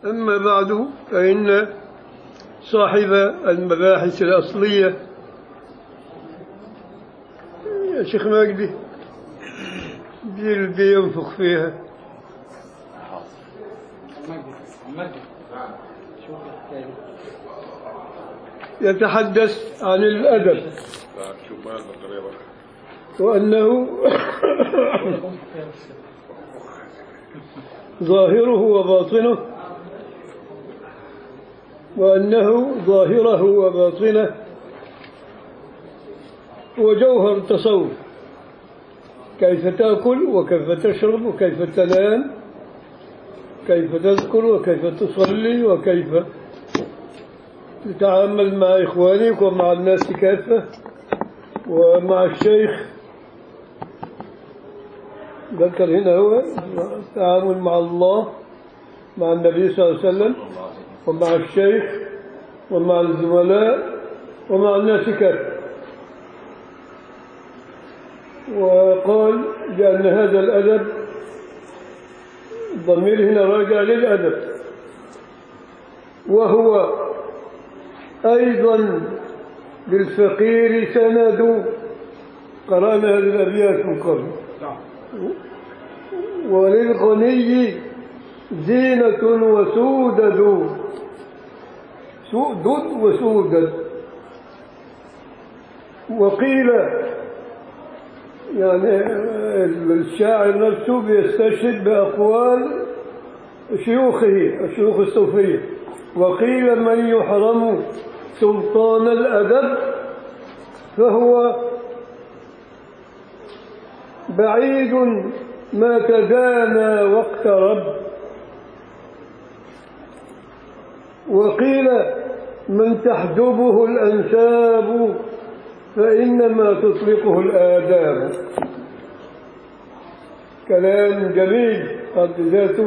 أما بعد فإن صاحب المباحث الأصلية يا شيخ مجدي جلدي ينفخ فيها يتحدث عن الأدب شوف ما البطارية بقى وأنه ظاهره وباطنه وأنه ظاهره وباطنه هو جوهر التصوف كيف تأكل وكيف تشرب وكيف تنام كيف تذكر وكيف تصلي وكيف تتعامل مع إخوانك ومع الناس كافة ومع الشيخ ذكر هنا هو التعامل مع الله مع النبي صلى الله عليه وسلم ومع الشيخ ومع الزملاء ومع الناس كافة وقال بأن هذا الأدب الضمير هنا راجع للأدب وهو أيضا للفقير سند قرأنا هذه الأبيات من قبل وللغني زينة وسودد سؤدد وسودد وقيل يعني الشاعر نفسه بيستشهد بأقوال شيوخه الشيوخ الصوفية وقيل من يحرم سلطان الأدب فهو بعيد ما تدانى واقترب وقيل من تحجبه الأنساب فإنما تطلقه الآداب كلام جميل قد ذاته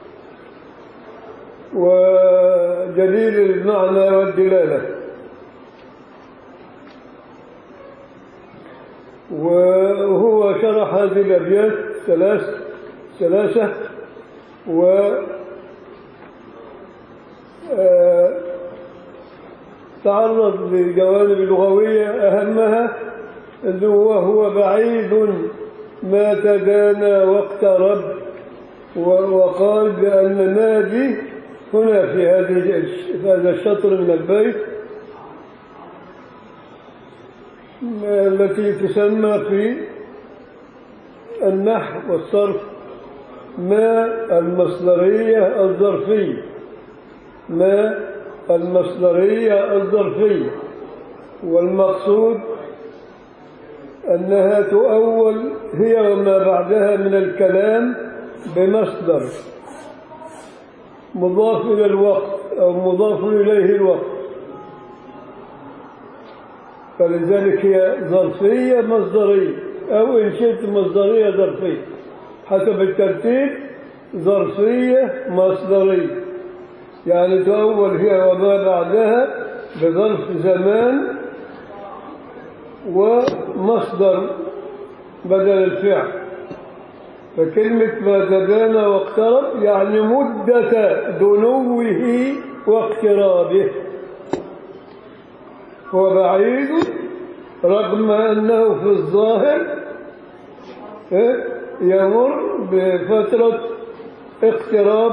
وجليل المعنى والدلالة وهو شرح هذه الأبيات ثلاث ثلاثة و آه، تعرض لجوانب لغوية أهمها أنه وهو بعيد ما تدانى واقترب و- وقال بأن نادي هنا في هذه الش- في هذا الشطر من البيت التي تسمى في النحو والصرف ما المصدرية الظرفية ما المصدرية الظرفية والمقصود أنها تؤول هي وما بعدها من الكلام بمصدر مضاف إلى الوقت أو مضاف إليه الوقت فلذلك هي ظرفية مصدرية أو إن شئت مصدرية ظرفية حسب الترتيب ظرفية مصدرية يعني تؤول هي وما بعدها بظرف زمان ومصدر بدل الفعل فكلمة ما تبانى واقترب يعني مدة دنوه واقترابه هو بعيد رغم أنه في الظاهر إيه، يمر بفترة اقتراب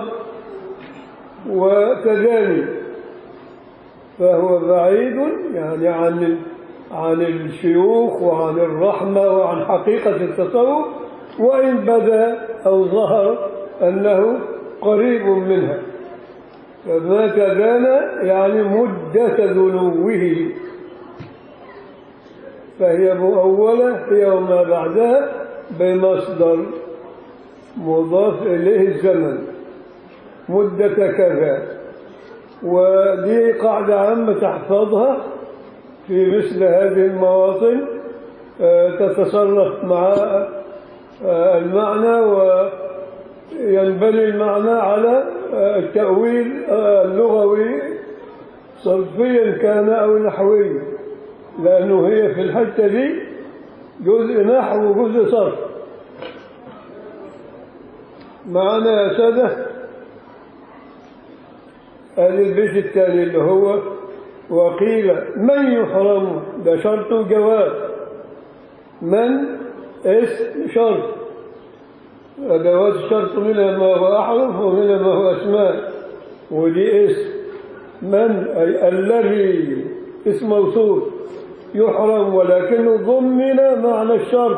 وتداني فهو بعيد يعني عن عن الشيوخ وعن الرحمة وعن حقيقة التصوف وإن بدا أو ظهر أنه قريب منها فما تدانى يعني مدة ذنوه فهي مؤولة هي وما بعدها بمصدر مضاف إليه الزمن مدة كذا ودي قاعدة عامة تحفظها في مثل هذه المواطن آه، تتصرف مع آه، المعنى وينبني المعنى على آه، التأويل آه، اللغوي صرفيا كان أو نحويا لأنه هي في الحتة دي جزء نحو وجزء صرف معنا يا سادة هذا البيت الثاني اللي هو وقيل من يحرم ده شرط جواب من اسم شرط أدوات الشرط منها ما هو أحرف ومنها ما هو أسماء ودي اسم من أي الذي اسم موصول يحرم ولكنه ضمن معنى الشرط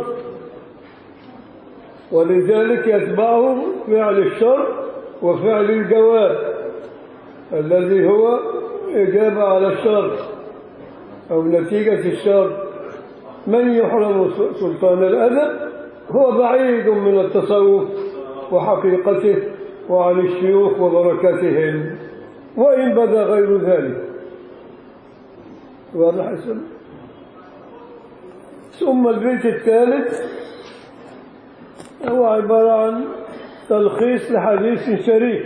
ولذلك يتبعه فعل الشرط وفعل الجواب الذي هو إجابة على الشرط أو نتيجة الشرط من يحرم سلطان الأدب هو بعيد من التصوف وحقيقته وعن الشيوخ وبركاتهم وإن بدا غير ذلك واضح اسم ثم البيت الثالث هو عبارة عن تلخيص لحديث شريف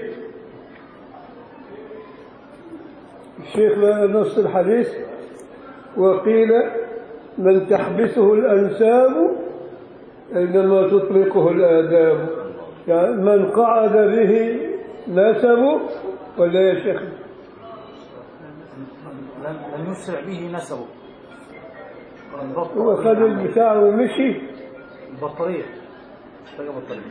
الشيخ نص الحديث وقيل من تحبسه الأنساب إنما تطلقه الآداب يعني من قعد به نسبه ولا يا شيخ لم لم يسرع به نسبه هو خد البتاع ومشي البطارية محتاجة بطارية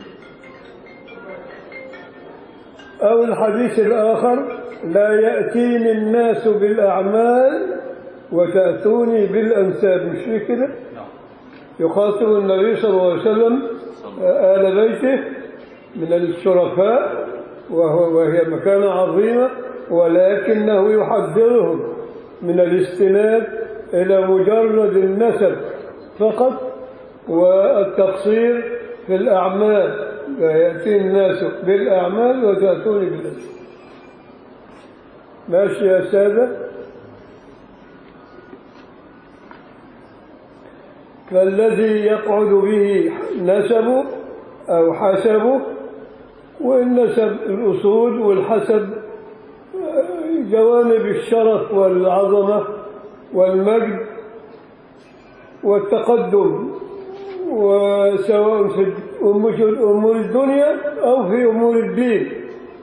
أو الحديث الآخر لا يأتيني الناس بالأعمال وتأتوني بالأنساب مش في كده يخاطب النبي صلى الله عليه وسلم آل بيته من الشرفاء وهو وهي مكانة عظيمة ولكنه يحذرهم من الاستناد إلى مجرد النسب فقط والتقصير في الأعمال يأتي الناس بالأعمال وتأتوني بالأسف ماشي يا سادة فالذي يقعد به نسبه أو حسبه والنسب الأصول والحسب جوانب الشرف والعظمة والمجد والتقدم وسواء في أمور الدنيا أو في أمور الدين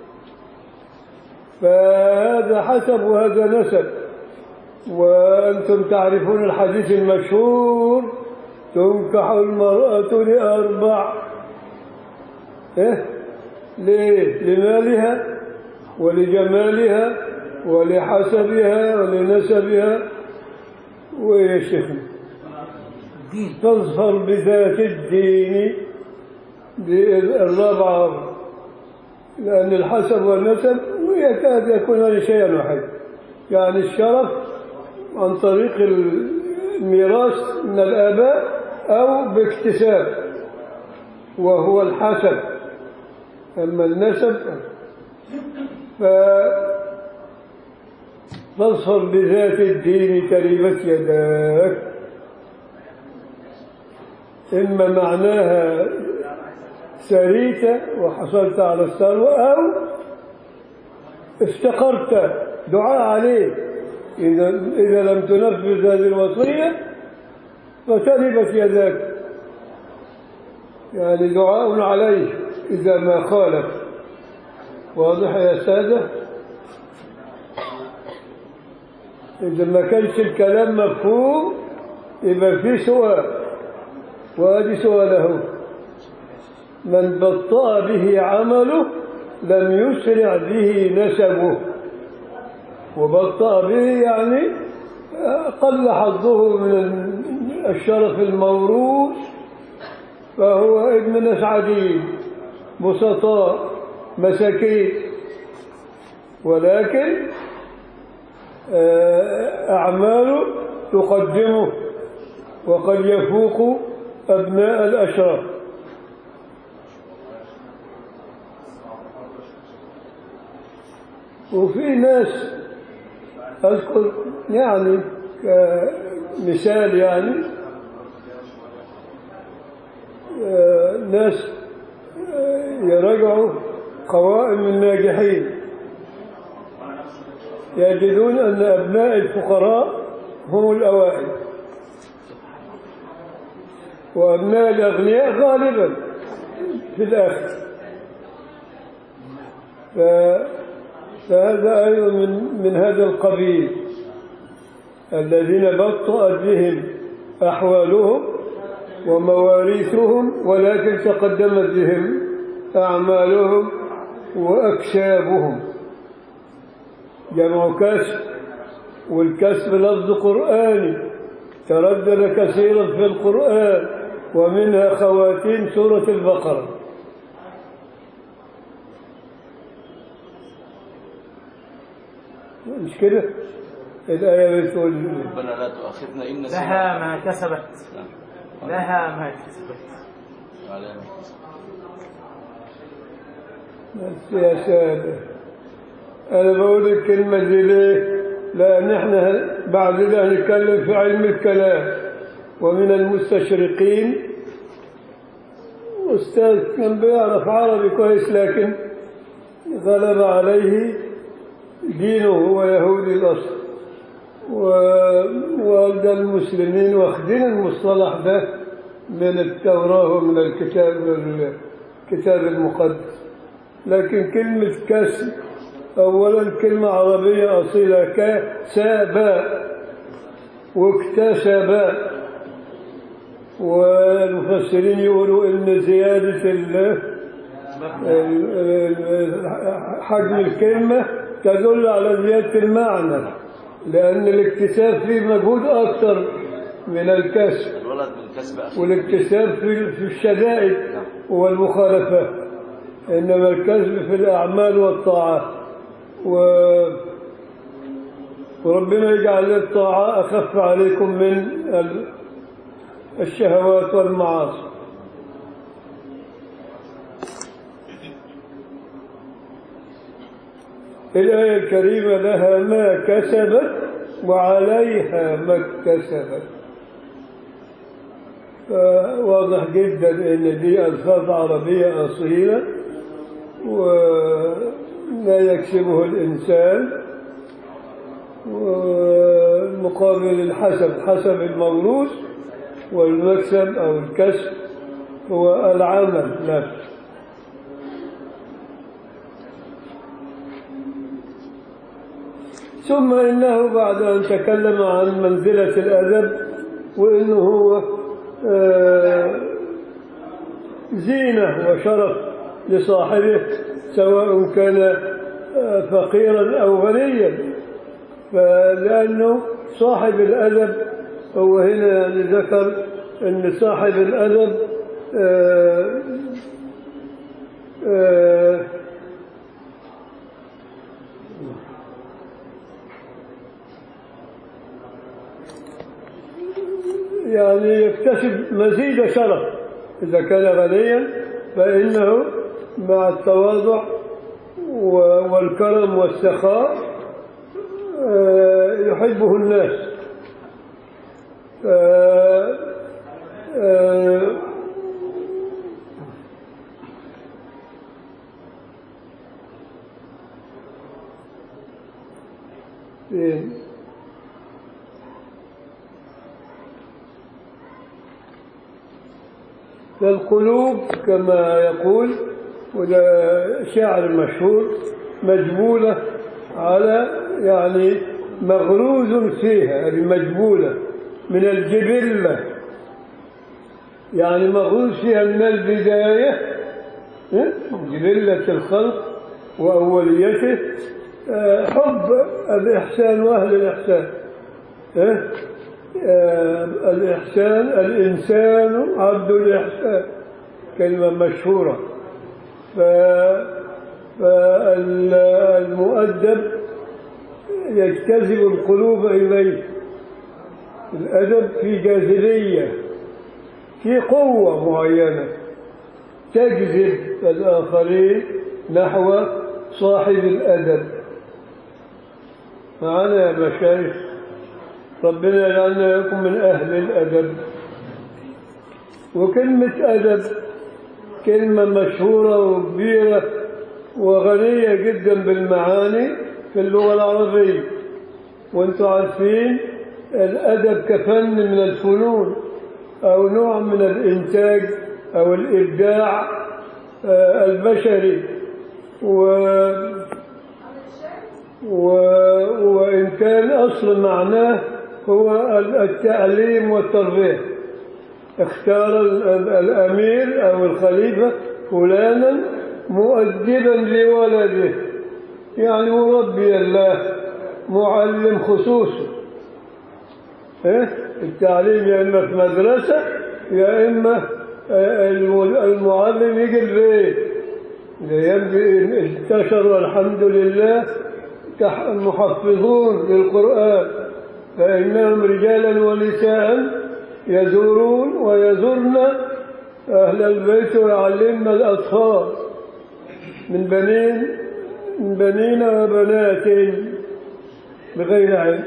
فهذا حسب وهذا نسب وأنتم تعرفون الحديث المشهور تنكح المرأة لأربع إيه؟ ليه؟ لمالها ولجمالها ولحسبها ولنسبها وإيه يا شيخنا الدين تظهر بذات الدين الرابعة لأن الحسب والنسب يكاد يكون شيئا واحدا يعني الشرف عن طريق الميراث من الآباء أو باكتساب وهو الحسب أما النسب ف تظهر بذات الدين تربت يداك إما معناها سريت وحصلت على الثروة أو افتقرت دعاء عليه إذا, إذا لم تنفذ هذه الوصية فتربت يداك يعني دعاء عليه إذا ما خالف واضح يا سادة إذا ما كانش الكلام مفهوم يبقى في سؤال وهذه سؤاله من بطأ به عمله لم يسرع به نسبه وبطأ به يعني قل حظه من الشرف الموروث فهو ابن ناس عديد بسطاء مساكين ولكن أعماله تقدمه وقد يفوق أبناء الأشراف وفي ناس أذكر يعني كمثال يعني ناس يراجعوا قوائم الناجحين يجدون أن أبناء الفقراء هم الأوائل وأبناء الأغنياء غالبا في الآخر فهذا أيضا من, من هذا القبيل الذين بطأت بهم أحوالهم ومواريثهم ولكن تقدمت بهم أعمالهم وأكسابهم جمع كسب والكسب لفظ قرآني تردد كثيرا في القرآن ومنها خواتيم سورة البقرة مش كده الآية بتقول ربنا لا تؤاخذنا إن نسينا لها ما كسبت نعم. لها ما كسبت وعلينا ما كسبنا. بس يا سادة أنا بقول الكلمة دي ليه؟ لأن إحنا بعد ده هنتكلم في علم الكلام ومن المستشرقين أستاذ كان بيعرف عربي كويس لكن غلب عليه دينه هو يهودي الأصل ووالد المسلمين واخدين المصطلح ده من التوراة ومن الكتاب الكتاب المقدس لكن كلمة كسب أولا كلمة عربية أصيلة كسب واكتسب والمفسرين يقولوا إن زيادة ال- ال- ال- حجم الكلمة تدل على زيادة المعنى لأن الاكتساب فيه مجهود أكثر من الكسب الولد من كسب أخيه والاكتساب في في الشدائد والمخالفات إنما الكسب في الأعمال والطاعات و وربنا يجعل الطاعة أخف عليكم من ال- الشهوات والمعاصي الآية الكريمة لها ما كسبت وعليها ما اكتسبت واضح جدا ان دي الفاظ عربيه اصيله ولا يكسبه الانسان ومقابل الحسب حسب الموروث والمكسب او الكسب هو العمل نفسه ثم إنه بعد أن تكلم عن منزلة الأدب وإنه هو آه، زينة وشرف لصاحبه سواء كان آه، فقيرا أو غنيا فلأنه صاحب الأدب هو هنا يعني ذكر أن صاحب الأدب آه، آه، يعني يكتسب مزيد شرف إذا كان غنيا فإنه مع التواضع و- والكرم والسخاء آه، يحبه الناس آه، آه، فين؟ فالقلوب كما يقول وده شاعر مشهور مجبولة على يعني مغروز فيها يعني مجبولة من الجبلة يعني مغروز فيها من البداية ها؟ جبلة الخلق وأوليته آه، حب الإحسان وأهل الإحسان ها؟ آه، الإحسان الإنسان عبد الإحسان كلمة مشهورة فالمؤدب يجتذب القلوب إليه الأدب في جاذبية في قوة معينة تجذب الآخرين نحو صاحب الأدب معنا يا مشايخ ربنا يجعلنا لكم من أهل الأدب وكلمة أدب كلمة مشهورة وكبيرة وغنية جدا بالمعاني في اللغة العربية وانتم عارفين الأدب كفن من الفنون أو نوع من الإنتاج أو الإبداع آه، البشري و و- وإن كان أصل معناه هو ال- التعليم والتربية اختار ال- ال- الأمير أو الخليفة فلانا مؤدبا لولده يعني مربي الله معلم خصوصي إيه؟ التعليم يا إما في مدرسة يا إما آه، الم- المعلم يجي البيت يبدأ انتشر والحمد لله تح- محفظون للقرآن فإنهم رجالا ونساء يزورون ويزورن أهل البيت ويعلمن الأطفال من بنين من بنين وبنات بغير علم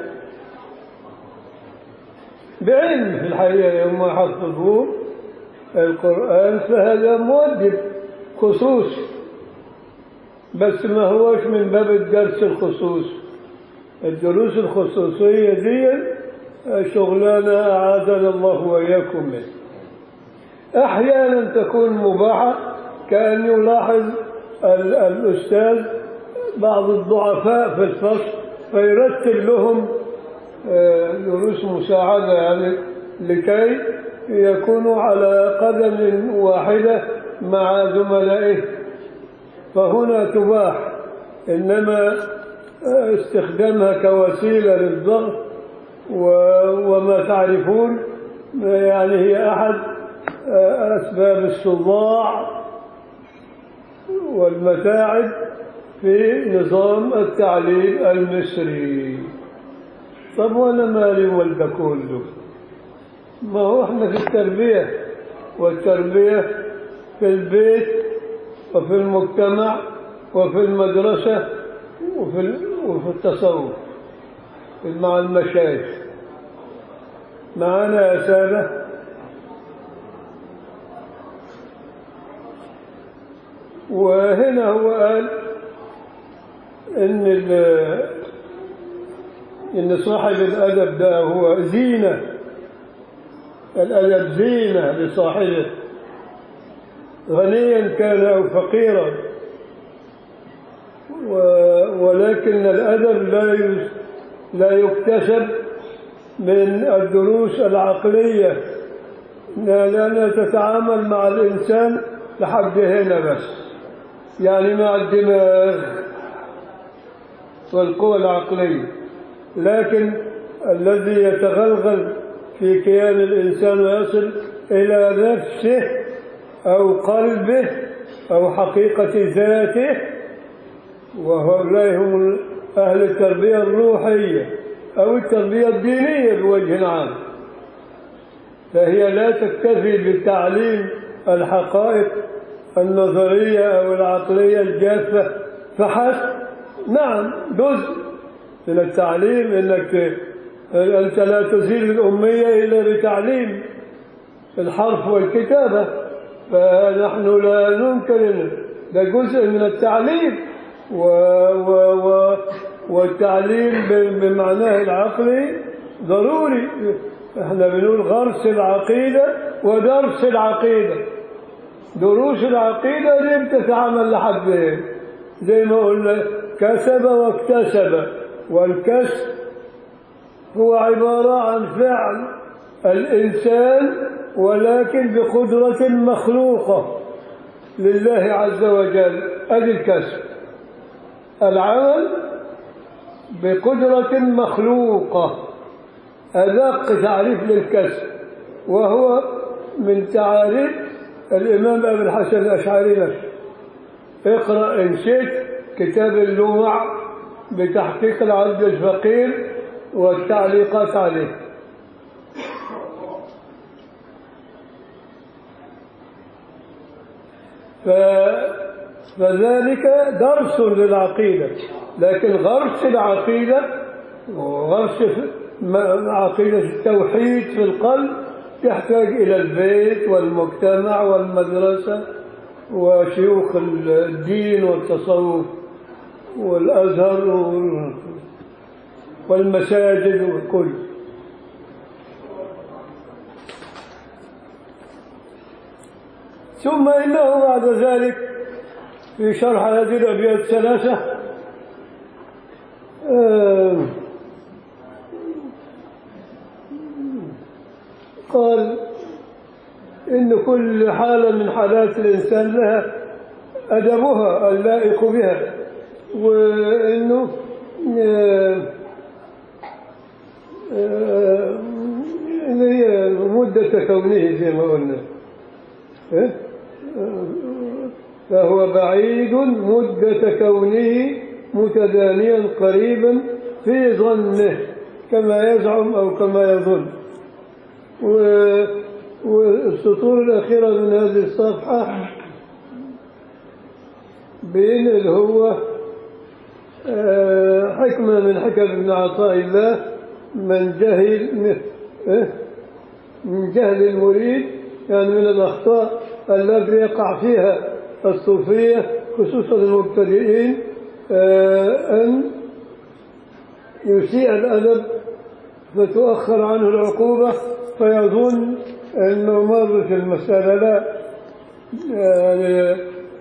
بعلم في الحقيقة يوم يحفظون القرآن فهذا مؤدب خصوصي بس ما هوش من باب الدرس الخصوصي الدروس الخصوصية دي شغلانة أعاذنا الله وإياكم منه أحيانا تكون مباحة كأن يلاحظ ال- الأستاذ بعض الضعفاء في الفصل فيرتب لهم آه، دروس مساعدة يعني لكي يكونوا على قدم واحدة مع زملائه فهنا تباح إنما آه، استخدامها كوسيلة للضغط و- وما تعرفون يعني هي أحد آه، أسباب الصداع والمتاعب في نظام التعليم المصري طب وانا مالي والده كله ما هو احنا في التربية والتربية في البيت وفي المجتمع وفي المدرسة وفي, ال- وفي التصوف مع المشايخ معنا يا سادة وهنا هو قال ان ال- ان صاحب الادب ده هو زينه الادب زينه لصاحبه غنيا كان او فقيرا و- ولكن الادب لا يس- لا يكتسب من الدروس العقليه لأنها تتعامل مع الإنسان لحد هنا بس يعني مع الدماغ والقوى العقلية لكن الذي يتغلغل في كيان الإنسان ويصل إلى نفسه أو قلبه أو حقيقة ذاته وهؤلاء هم أهل التربية الروحية أو التربية الدينية بوجه عام فهي لا تكتفي بتعليم الحقائق النظرية أو العقلية الجافة فحسب نعم جزء من التعليم انك انت لا تزيل الاميه الا بتعليم الحرف والكتابه فنحن لا ننكر إن ده جزء من التعليم و و و والتعليم ب- بمعناه العقلي ضروري احنا بنقول غرس العقيده ودرس العقيده دروس العقيده دي بتتعمل لحد ايه زي ما قلنا كسب واكتسب والكسب هو عبارة عن فعل الإنسان ولكن بقدرة مخلوقة لله عز وجل أدي الكسب العمل بقدرة مخلوقة أدق تعريف للكسب وهو من تعاريف الإمام أبي الحسن الأشعري نفسه اقرأ إن شئت كتاب اللمع بتحقيق العبد الفقير والتعليقات عليه ف... فذلك درس للعقيدة لكن غرس العقيدة وغرس م- عقيدة التوحيد في القلب يحتاج إلى البيت والمجتمع والمدرسة وشيوخ الدين والتصوف والأزهر وال- والمساجد والكل ثم إنه بعد ذلك في شرح هذه الأبيات الثلاثة آه، قال إن كل حالة من حالات الإنسان لها أدبها اللائق بها وإنه آه، آه، اللي هي مدة كونه زي ما قلنا إيه؟ آه، فهو بعيد مدة كونه متدانيا قريبا في ظنه كما يزعم أو كما يظن و- والسطور الأخيرة من هذه الصفحة بينقل هو آه، حكمة من حكم ابن عطاء الله من جهل إيه؟ من جهل المريد يعني من الأخطاء التي يقع فيها الصوفية خصوصا المبتدئين آه، أن يسيء الأدب فتؤخر عنه العقوبة فيظن أنه مر في المسألة لا يعني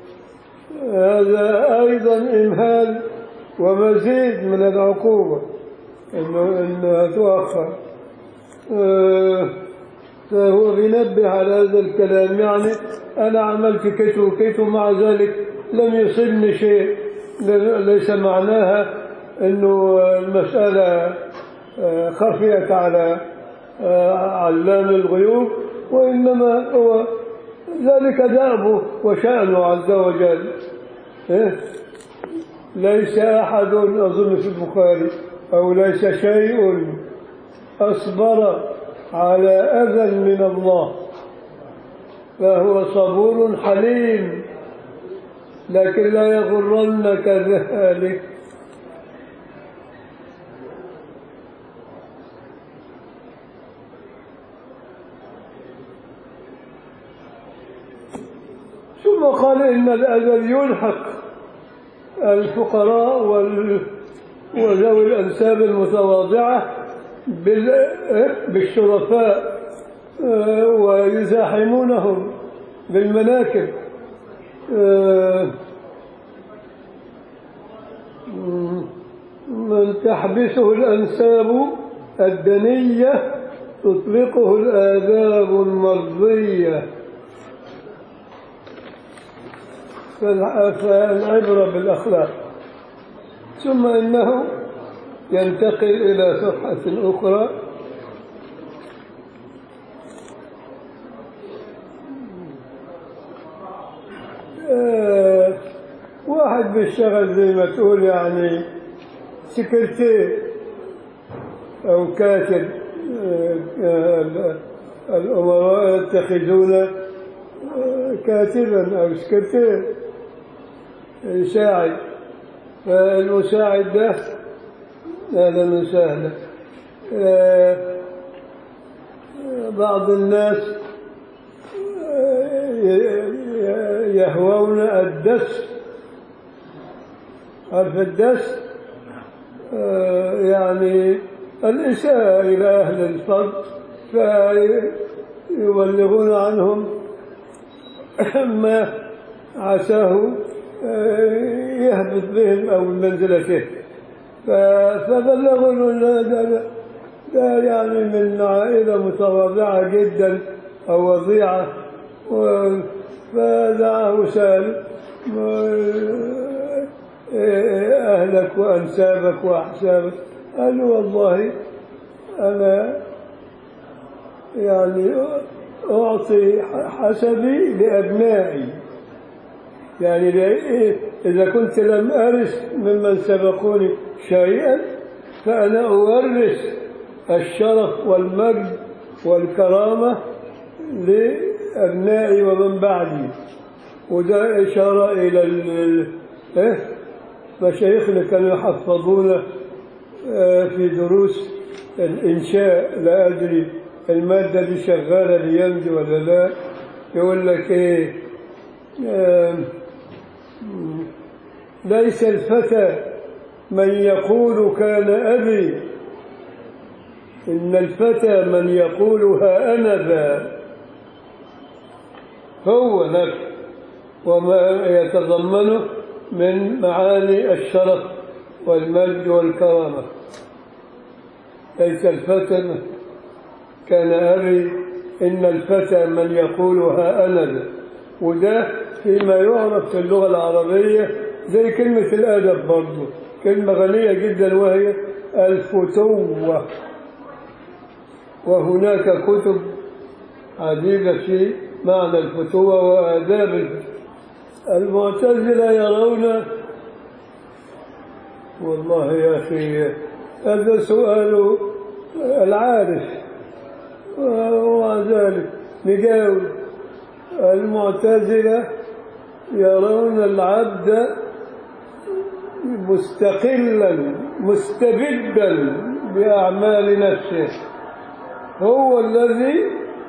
هذا أيضا إمهال ومزيد من العقوبة إنه إنها تؤخر آه، فهو بينبه على هذا الكلام يعني أنا عملت كيت وكيت ومع ذلك لم يصبني شيء ليس معناها أنه المسألة آه، خفيت على آه، علام الغيوب وإنما هو ذلك دأبه وشأنه عز وجل إيه؟ ليس أحد أظن في البخاري أو ليس شيء أصبر على أذى من الله فهو صبور حليم لكن لا يغرنك ذلك ثم قال إن الأذى يلحق الفقراء وال وذوي الأنساب المتواضعة بال- بالشرفاء آه، ويزاحمونهم بالمناكب آه، من تحبسه الأنساب الدنية تطلقه الآداب المرضية فالع- فالعبرة بالأخلاق ثم إنه ينتقل إلى صفحة أخرى آه، واحد بيشتغل زي ما تقول يعني سكرتير أو كاتب آه، آه، ال- الأمراء يتخذون آه، كاتبا أو سكرتير يساعد فالمساعد ده أهلا وسهلا آه، بعض الناس آه، ي- ي- يهوون الدس عارف الدس آه، يعني الإساءة إلى أهل الفضل فيبلغون عنهم ما عساه آه، يهبط بهم أو منزلته ف- فبلغوا إنه ده, ده, ده يعني من عائلة متواضعة جدا أو وضيعة و- فدعاه سال أهلك وأنسابك وأحسابك قال له والله أنا يعني أعطي حسبي لأبنائي يعني لا- إذا كنت لم أرث ممن سبقوني شيئا فأنا أورث الشرف والمجد والكرامة لأبنائي ومن بعدي وده إشارة إلى ال- ال- إيه؟ مشايخنا كانوا يحفظون آه، في دروس الإنشاء لا أدري المادة دي شغالة الأيام دي ولا لا يقول لك إيه آم، ليس الفتى من يقول كان أبي إن الفتى من يقول ها أنا ذا هو نفسه وما يتضمنه من معاني الشرف والمجد والكرامة ليس الفتى كان أبي إن الفتى من يقول ها أنا ذا. وده فيما يعرف في اللغة العربية زي كلمة الأدب برضه كلمة غنية جدا وهي الفتوة وهناك كتب عديدة في معنى الفتوة وآداب الفتوة. المعتزلة يرون والله يا أخي هذا سؤال العارف ومع ذلك نجاوب المعتزلة يرون العبد مستقلا مستبدا بأعمال نفسه هو الذي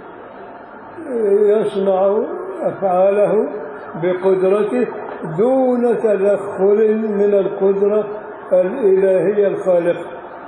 يصنع أفعاله بقدرته دون تدخل من القدرة الإلهية الخالقة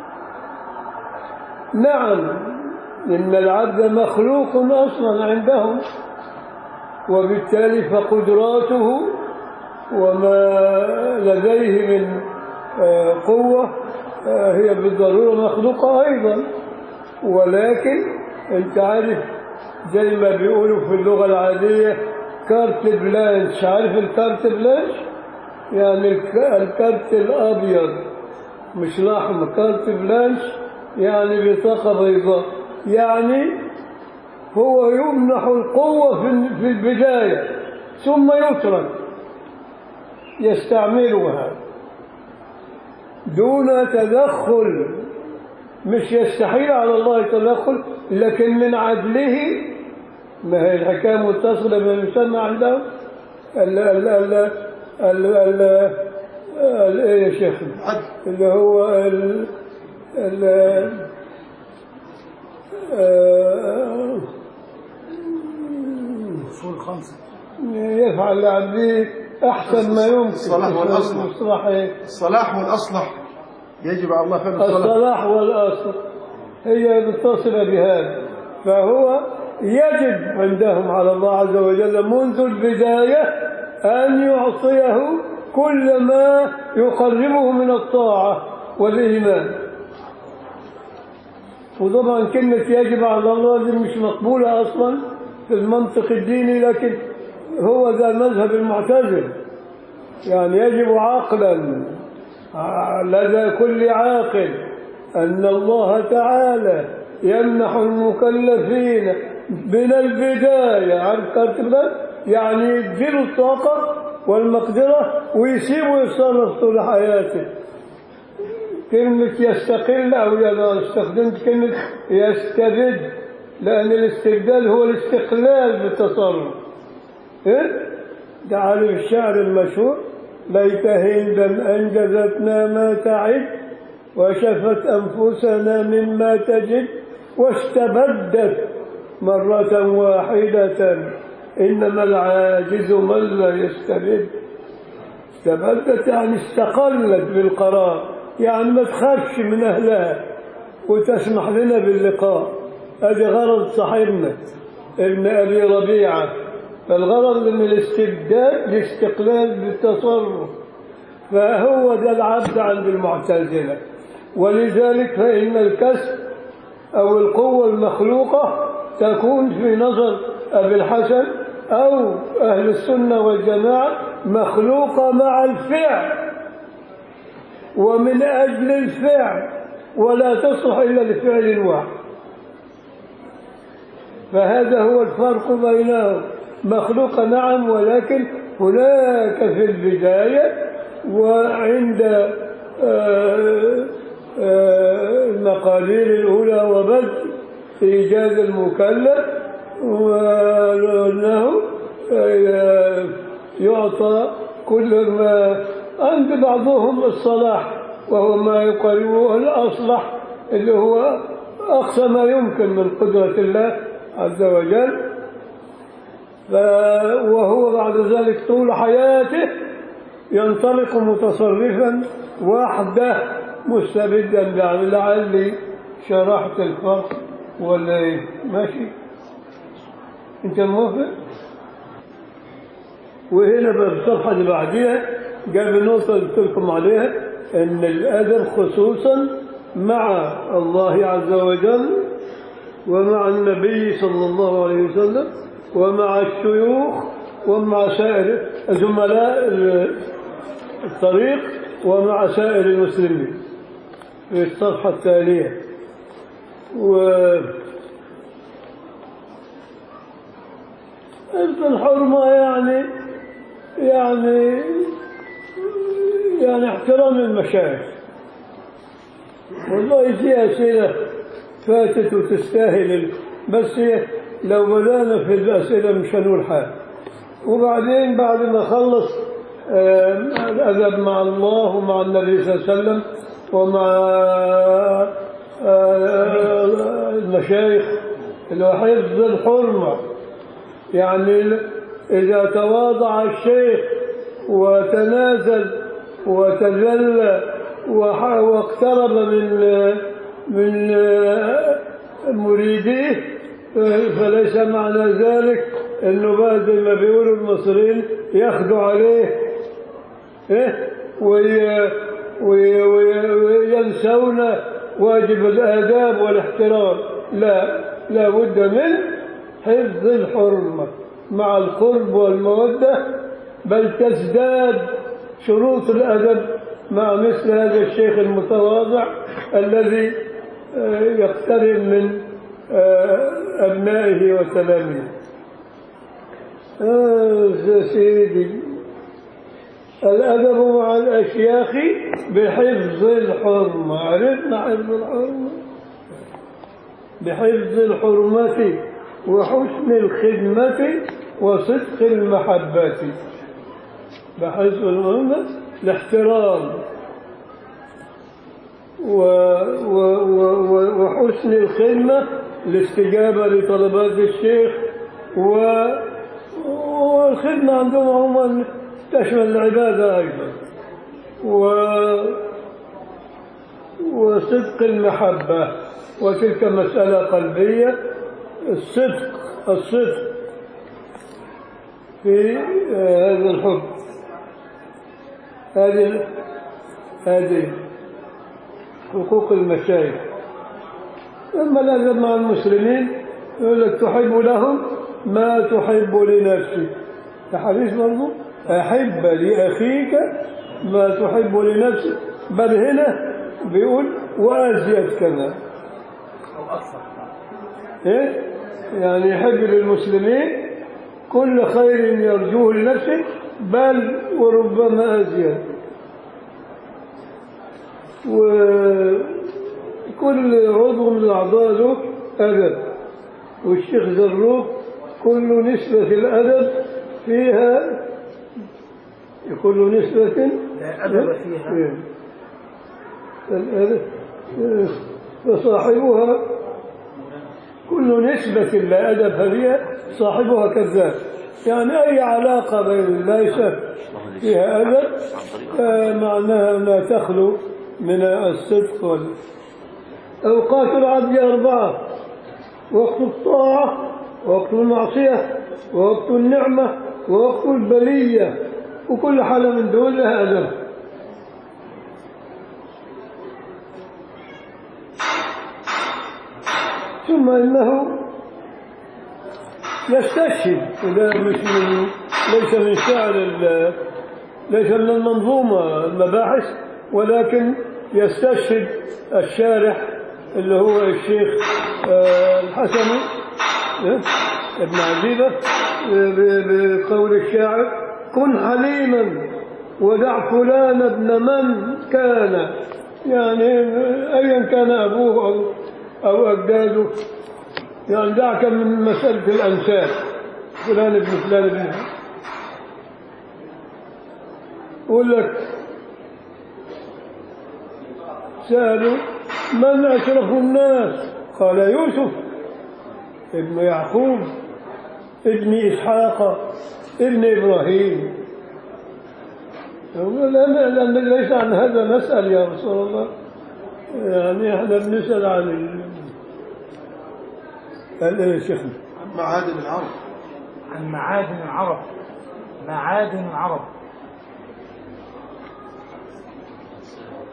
نعم إن العبد مخلوق أصلا عندهم وبالتالي فقدراته وما لديه من آه، قوة آه، هي بالضرورة مخلوقة أيضا ولكن أنت عارف زي ما بيقولوا في اللغة العادية كارت بلانش عارف الكارت بلانش يعني الك- الكارت الأبيض مش الأحمر كارت بلانش يعني بطاقة بيضاء يعني هو يمنح القوة في في البداية ثم يترك يستعملها دون تدخل مش يستحيل على الله التدخل لكن من عدله ما هي الحكاية متصلة بما يسمى عندهم ال ال ال ال ال ال ايه يا شيخ اللي هو ال ال آه، اصول خمسه يفعل لعبده احسن ما يمكن الصلاح والأصلح. المصطلح ايه الصلاح والأصلح يجب على الله فهم الصلاح الصلاح والأصل هي متصلة بهذا فهو يجب عندهم على الله عز وجل منذ البداية أن يعطيه كل ما يقربه من الطاعة والإيمان وطبعا كلمة يجب على الله دي مش مقبولة أصلا في المنطق الديني لكن هو ذا المذهب المعتزل يعني يجب عقلا لدى كل عاقل أن الله تعالى يمنح المكلفين من البداية عارف كاتب ده؟ يعني يديله الطاقة والمقدرة ويسيبه يتصرف طول حياته كلمة يستقل أو أنا استخدمت كلمة يستبد لأن الاستبدال هو الاستقلال بالتصرف إيه؟ ده عارف الشعر المشهور ليت هندا أنجزتنا ما تعد وشفت أنفسنا مما تجد واستبدت مرة واحدة إنما العاجز من لا يستبد استبدت يعني استقلت بالقرار يعني ما تخافش من أهلها وتسمح لنا باللقاء هذه غرض صاحبنا ابن أبي ربيعة فالغرض من الاستبداد الاستقلال بالتصرف فهو ده العبد عند المعتزلة ولذلك فإن الكسب أو القوة المخلوقة تكون في نظر أبي الحسن أو أهل السنة والجماعة مخلوقة مع الفعل ومن أجل الفعل ولا تصلح إلا لفعل واحد فهذا هو الفرق بينهم مخلوقة نعم ولكن هناك في البداية وعند آه، آه، المقادير الأولى وبدء إيجاد المكلف وأنه آه، يعطى كل ما عند بعضهم الصلاح وهو ما يقربه الأصلح اللي هو أقصى ما يمكن من قدرة الله عز وجل ف- وهو بعد ذلك طول حياته ينطلق متصرفا وحده مستبدا يعني لعلي شرحت الفرق ولا ايه ماشي انت موافق وهنا بقى الصفحه اللي بعديها جاب النقطه اللي قلت لكم عليها أن الأدب خصوصا مع الله عز وجل ومع النبي صلى الله عليه وسلم ومع الشيوخ ومع سائر زملاء الطريق ومع سائر المسلمين في الصفحة التالية و الحرمة يعني يعني يعني احترام المشايخ والله في أسئلة فاتت وتستاهل بس هي لو بدأنا في الأسئلة مش هنقول حاجة وبعدين بعد ما خلص آه، الأدب مع الله ومع النبي صلى الله عليه وسلم ومع آه، المشايخ اللي هو حفظ الحرمة يعني إذا تواضع الشيخ وتنازل وتذلى وح- واقترب من من مريديه فليس معنى ذلك انه بقى زي ما بيقولوا المصريين ياخدوا عليه إيه؟ وي- وي- وي- وينسون واجب الآداب والاحترام لا لا بد من حفظ الحرمة مع القرب والمودة بل تزداد شروط الأدب مع مثل هذا الشيخ المتواضع الذي آه، يقترب من آه، أبنائه وتلاميذه آه يا سيدي الأدب مع الأشياخ بحفظ الحرمة عرفنا حفظ الحرمة بحفظ الحرمة وحسن الخدمة وصدق المحبة بحفظ الحرمة الاحترام و و و و وحسن الخدمة الاستجابة لطلبات الشيخ و والخدمة عندهم عموما تشمل العبادة أيضا و وصدق المحبة وتلك مسألة قلبية الصدق الصدق في آه، هذا الحب هذه هذه حقوق المشايخ أما الأدب مع المسلمين يقول لك تحب لهم ما تحب لنفسك الحديث برضو أحب لأخيك ما تحب لنفسك بل هنا بيقول وأزيد كمان أو أكثر إيه؟ يعني يحب للمسلمين كل خير يرجوه لنفسه بل وربما أزيد وكل عضو من الأعضاء له أدب والشيخ زروق كل نسبة الأدب فيها كل نسبة لا أدب فيها. إيه. الأدب إيه. فصاحبها كل نسبة لا أدب فيها صاحبها كذاب يعني أي علاقة بين ليس فيها أدب آه، معناها أنها تخلو من الصدق وال... أوقات العبد أربعة وقت الطاعة وقت المعصية ووقت النعمة ووقت البلية وكل حالة من دول لها أدب ثم إنه يستشهد وده مش من ليس من شعر ال- ليس من المنظومة المباحث ولكن يستشهد الشارح اللي هو الشيخ آه، الحسني آه، ابن عزيزة آه، ب- بقول الشاعر كن حليما ودع فلان ابن من كان يعني آه، أيا كان أبوه أو أو أجداده يعني دعك من مسألة الأنساب فلان ابن فلان ابن يقول لك سألوا من أشرف الناس قال يوسف ابن يعقوب ابن إسحاق ابن إبراهيم يقول لا لا لا ليس عن هذا نسأل يا رسول الله يعني احنا بنسأل عن ال- قال ايه يا شيخنا معادن العرب عن معادن العرب معادن العرب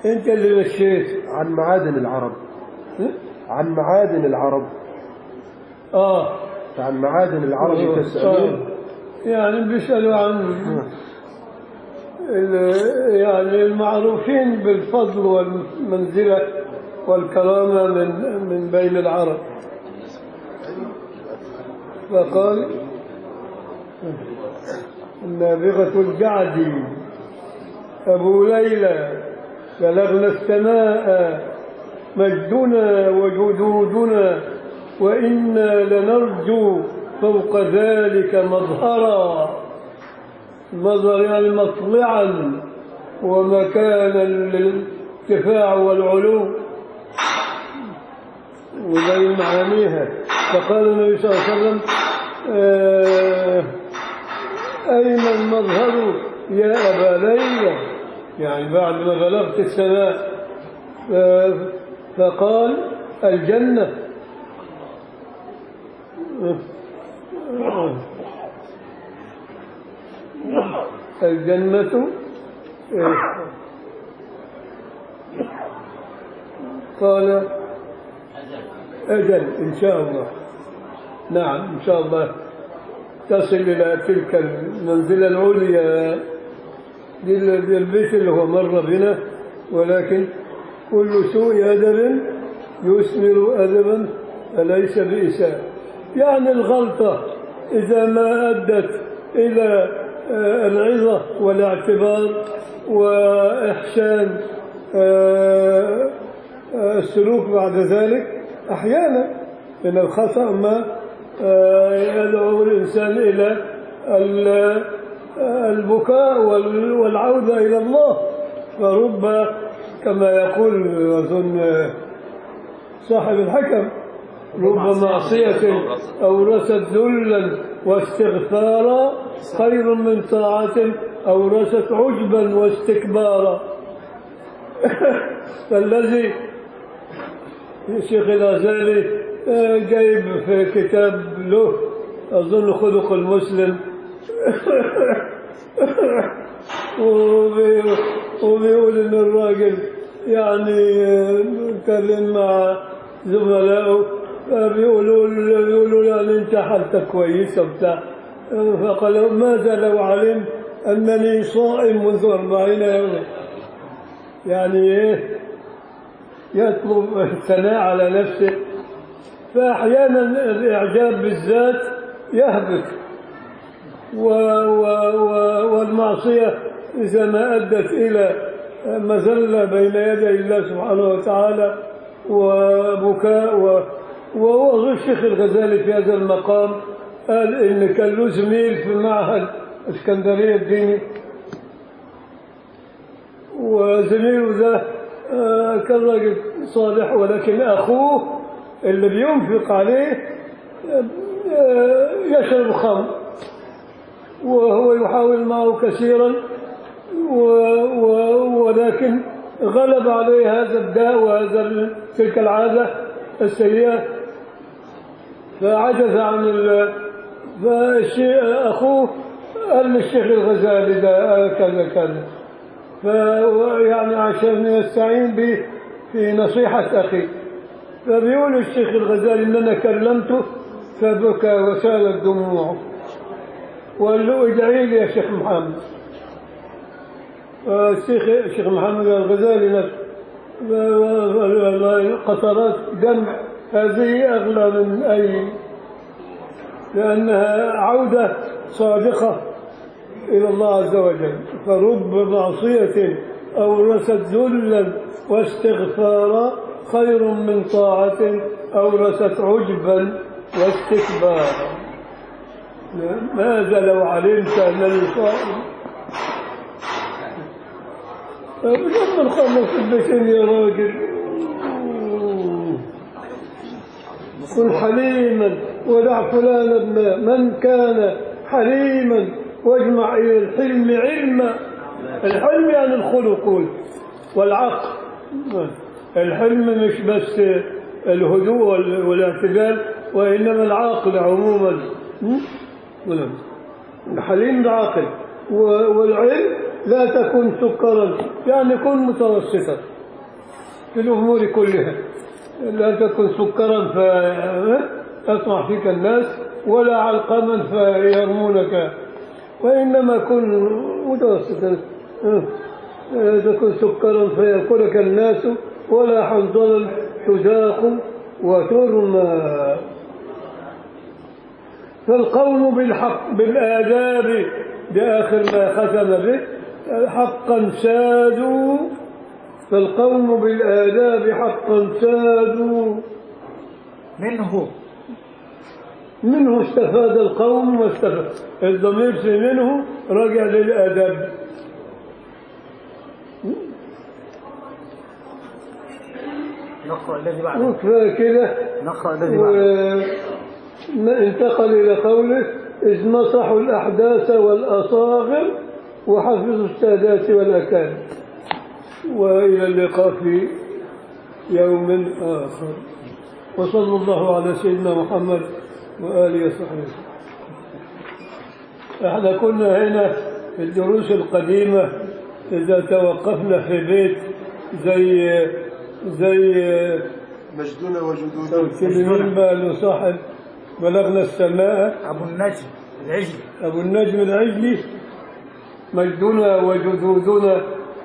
انت اللي مشيت عن معادن العرب عن معادن العرب اه عن معادن العرب تسألون يعني بيسألوا عن ال- يعني المعروفين بالفضل والمنزلة والكرامة من من بين العرب فقال النابغة الجعدي أبو ليلى بلغنا السماء مجدنا وجدودنا وإنا لنرجو فوق ذلك مظهرا مظهر يعني مطلعا ومكانا للارتفاع والعلو وزي معانيها فقال النبي صلى الله عليه وسلم آه أين المظهر يا أبا ليلى يعني بعد ما بلغت السماء ف- فقال الجنة الجنة إيه؟ قال أجل إن شاء الله نعم إن شاء الله تصل إلى تلك المنزلة العليا دي ال- دي البيت اللي هو مر بنا ولكن كل سوء أدب يثمر أدبا فليس بإساءة يعني الغلطة إذا ما أدت إلى آه، العظة والاعتبار وإحسان آه، آه، السلوك بعد ذلك أحيانا من الخطأ ما آه، يدعو الإنسان إلى ال- آه، البكاء وال- والعودة إلى الله فرب كما يقول أظن آه، صاحب الحكم رب معصية أورثت ذلا واستغفارا خير من طاعة أورثت عجبا واستكبارا فالذي الشيخ الغزالي آه، جايب في كتاب له أظن خلق المسلم وبي- وبيقول إن الراجل يعني آه، اتكلم مع زملائه فبيقولوا له- بيقولوا له يعني أنت حالتك كويسة وبتاع آه، فقال ماذا لو علمت أنني صائم منذ أربعين يوما يعني إيه يطلب الثناء على نفسه فأحيانا الإعجاب بالذات يهبط و و و والمعصية إذا ما أدت إلى مذلة بين يدي الله سبحانه وتعالى وبكاء و وهو الشيخ الغزالي في هذا المقام قال إن كان له زميل في معهد اسكندرية الديني وزميله ده آه، كان راجل صالح ولكن أخوه اللي بينفق عليه آه، آه، يشرب خمر وهو يحاول معه كثيرا و و ولكن غلب عليه هذا الداء وهذا ال- تلك العادة السيئة فعجز عن ال فالشيء أخوه قال للشيخ الغزالي ده آه، كذا كذا فيعني عشان يستعين به في نصيحة أخي فبيقول الشيخ الغزالي إن أنا كلمته فبكى وسالت دموعه وقال له ادعي لي يا شيخ محمد الشيخ الشيخ محمد الغزالي نفسه قطرات دم هذه أغلى من أي لأنها عودة صادقة إلى الله عز وجل فرب معصية أورثت ذلا واستغفارا خير من طاعة أورثت عجبا واستكبارا ماذا لو علمت أنني صائم لما نخلص البيتين يا راجل كن حليما ودع فلان ابن من كان حليما واجمع إلى الحلم علما الحلم يعني الخلق والعقل الحلم مش بس الهدوء والاعتدال وإنما العقل عموما نعم. الحليم ده عاقل و- والعلم لا تكن سكرا يعني كن متوسطا في الأمور كلها لا تكن سكرا فيطمع فيك الناس ولا علقما فيرمونك وإنما كن متوسطا لا تكن سكرا فيأكلك الناس ولا حنظلا تذاق وترمى فالقول بالحق بالآداب بآخر ما ختم به حقا سادوا فالقوم بالآداب حقا سادوا منه منه استفاد القوم واستفاد الضمير في منه رجع للأدب نقرأ الذي بعده وكفاية كده نقرأ الذي بعده وانتقل إلى قوله إذ نصحوا الأحداث والأصاغر وحفظوا السادات والأكابر وإلى اللقاء في يوم آخر وصلى الله على سيدنا محمد وآله وصحبه وسلم احنا كنا هنا في الدروس القديمة إذا توقفنا في بيت زي زي مجدنا وجدودنا كلمين بقى له صاحب بلغنا السماء أبو النجم العجل أبو النجم العجلي مجدنا وجدودنا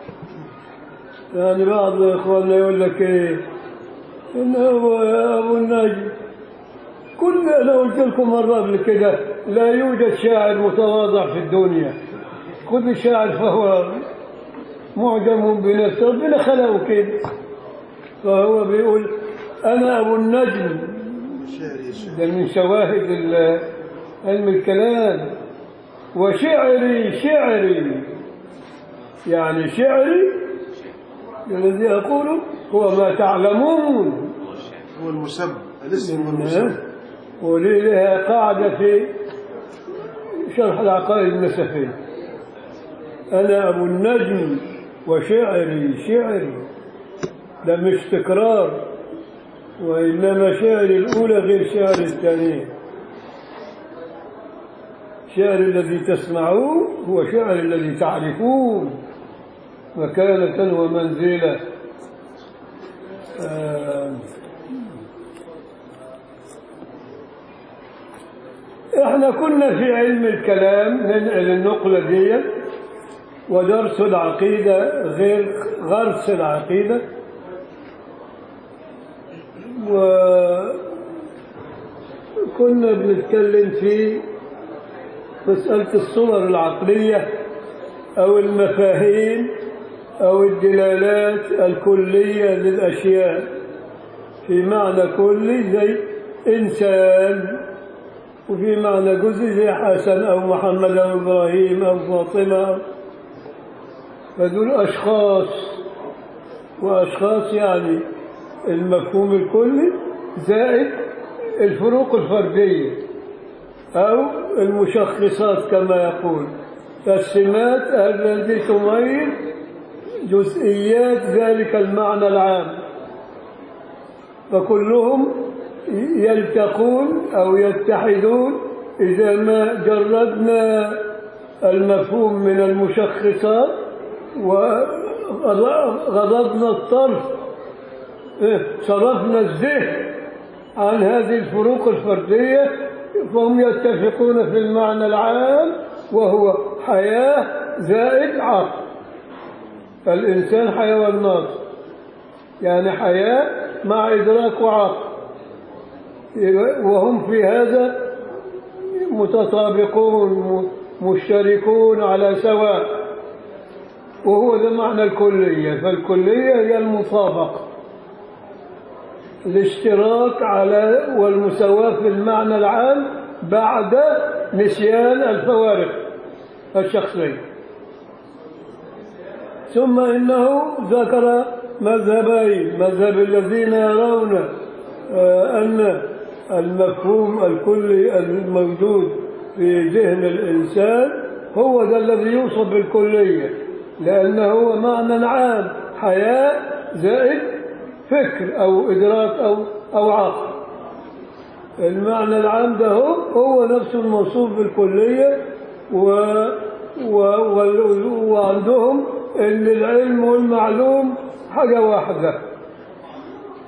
يعني بعض إخواننا يقول لك إيه إنه هو يا أبو النجم كل أنا قلت لكم مرة قبل كده لا يوجد شاعر متواضع في الدنيا كل شاعر فهو معجم بنفسه ربنا خلقه كده فهو بيقول أنا أبو النجم شعر يا شيخ ده من شواهد ال- علم الكلام وشعري شعري يعني شعري الذي أقوله هو ما تعلمون هو المسمى الاسم والمسمى ولي لها قاعدة في شرح العقائد النسفية أنا أبو النجم وشعري شعري ده مش تكرار وإنما شعري الأولى غير شعر الثانية شعر الذي تسمعوه هو شعر الذي تعرفون مكانة ومنزلة آه احنا كنا في علم الكلام ننقل النقلة دي ودرس العقيدة غير غرس العقيدة وكنا بنتكلم في مسألة الصور العقلية أو المفاهيم أو الدلالات الكلية للأشياء في معنى كلي زي إنسان وفي معنى جزء زي حسن أو محمد أو إبراهيم أو فاطمة فدول أشخاص وأشخاص يعني المفهوم الكلي زائد الفروق الفردية أو المشخصات كما يقول السمات التي تميز جزئيات ذلك المعنى العام فكلهم يلتقون أو يتحدون إذا ما جردنا المفهوم من المشخصات وغضضنا الطرف إيه، صرفنا الذهن عن هذه الفروق الفردية فهم يتفقون في المعنى العام وهو حياة زائد عقل الإنسان حيوان ناطق يعني حياة مع إدراك وعقل وهم في هذا متطابقون مشتركون على سواء وهو ده معنى الكلية فالكلية هي المطابقة الاشتراك على والمساواة في المعنى العام بعد نسيان الفوارق الشخصية ثم إنه ذكر مذهبين مذهب الذين يرون آه، أن المفهوم الكلي الموجود في ذهن الإنسان هو ذا الذي يوصف بالكلية لأنه هو معنى عام حياة زائد فكر أو إدراك أو أو عقل المعنى العام ده هو, هو نفسه الموصوف بالكلية و و وال- وعندهم ان العلم والمعلوم حاجة واحدة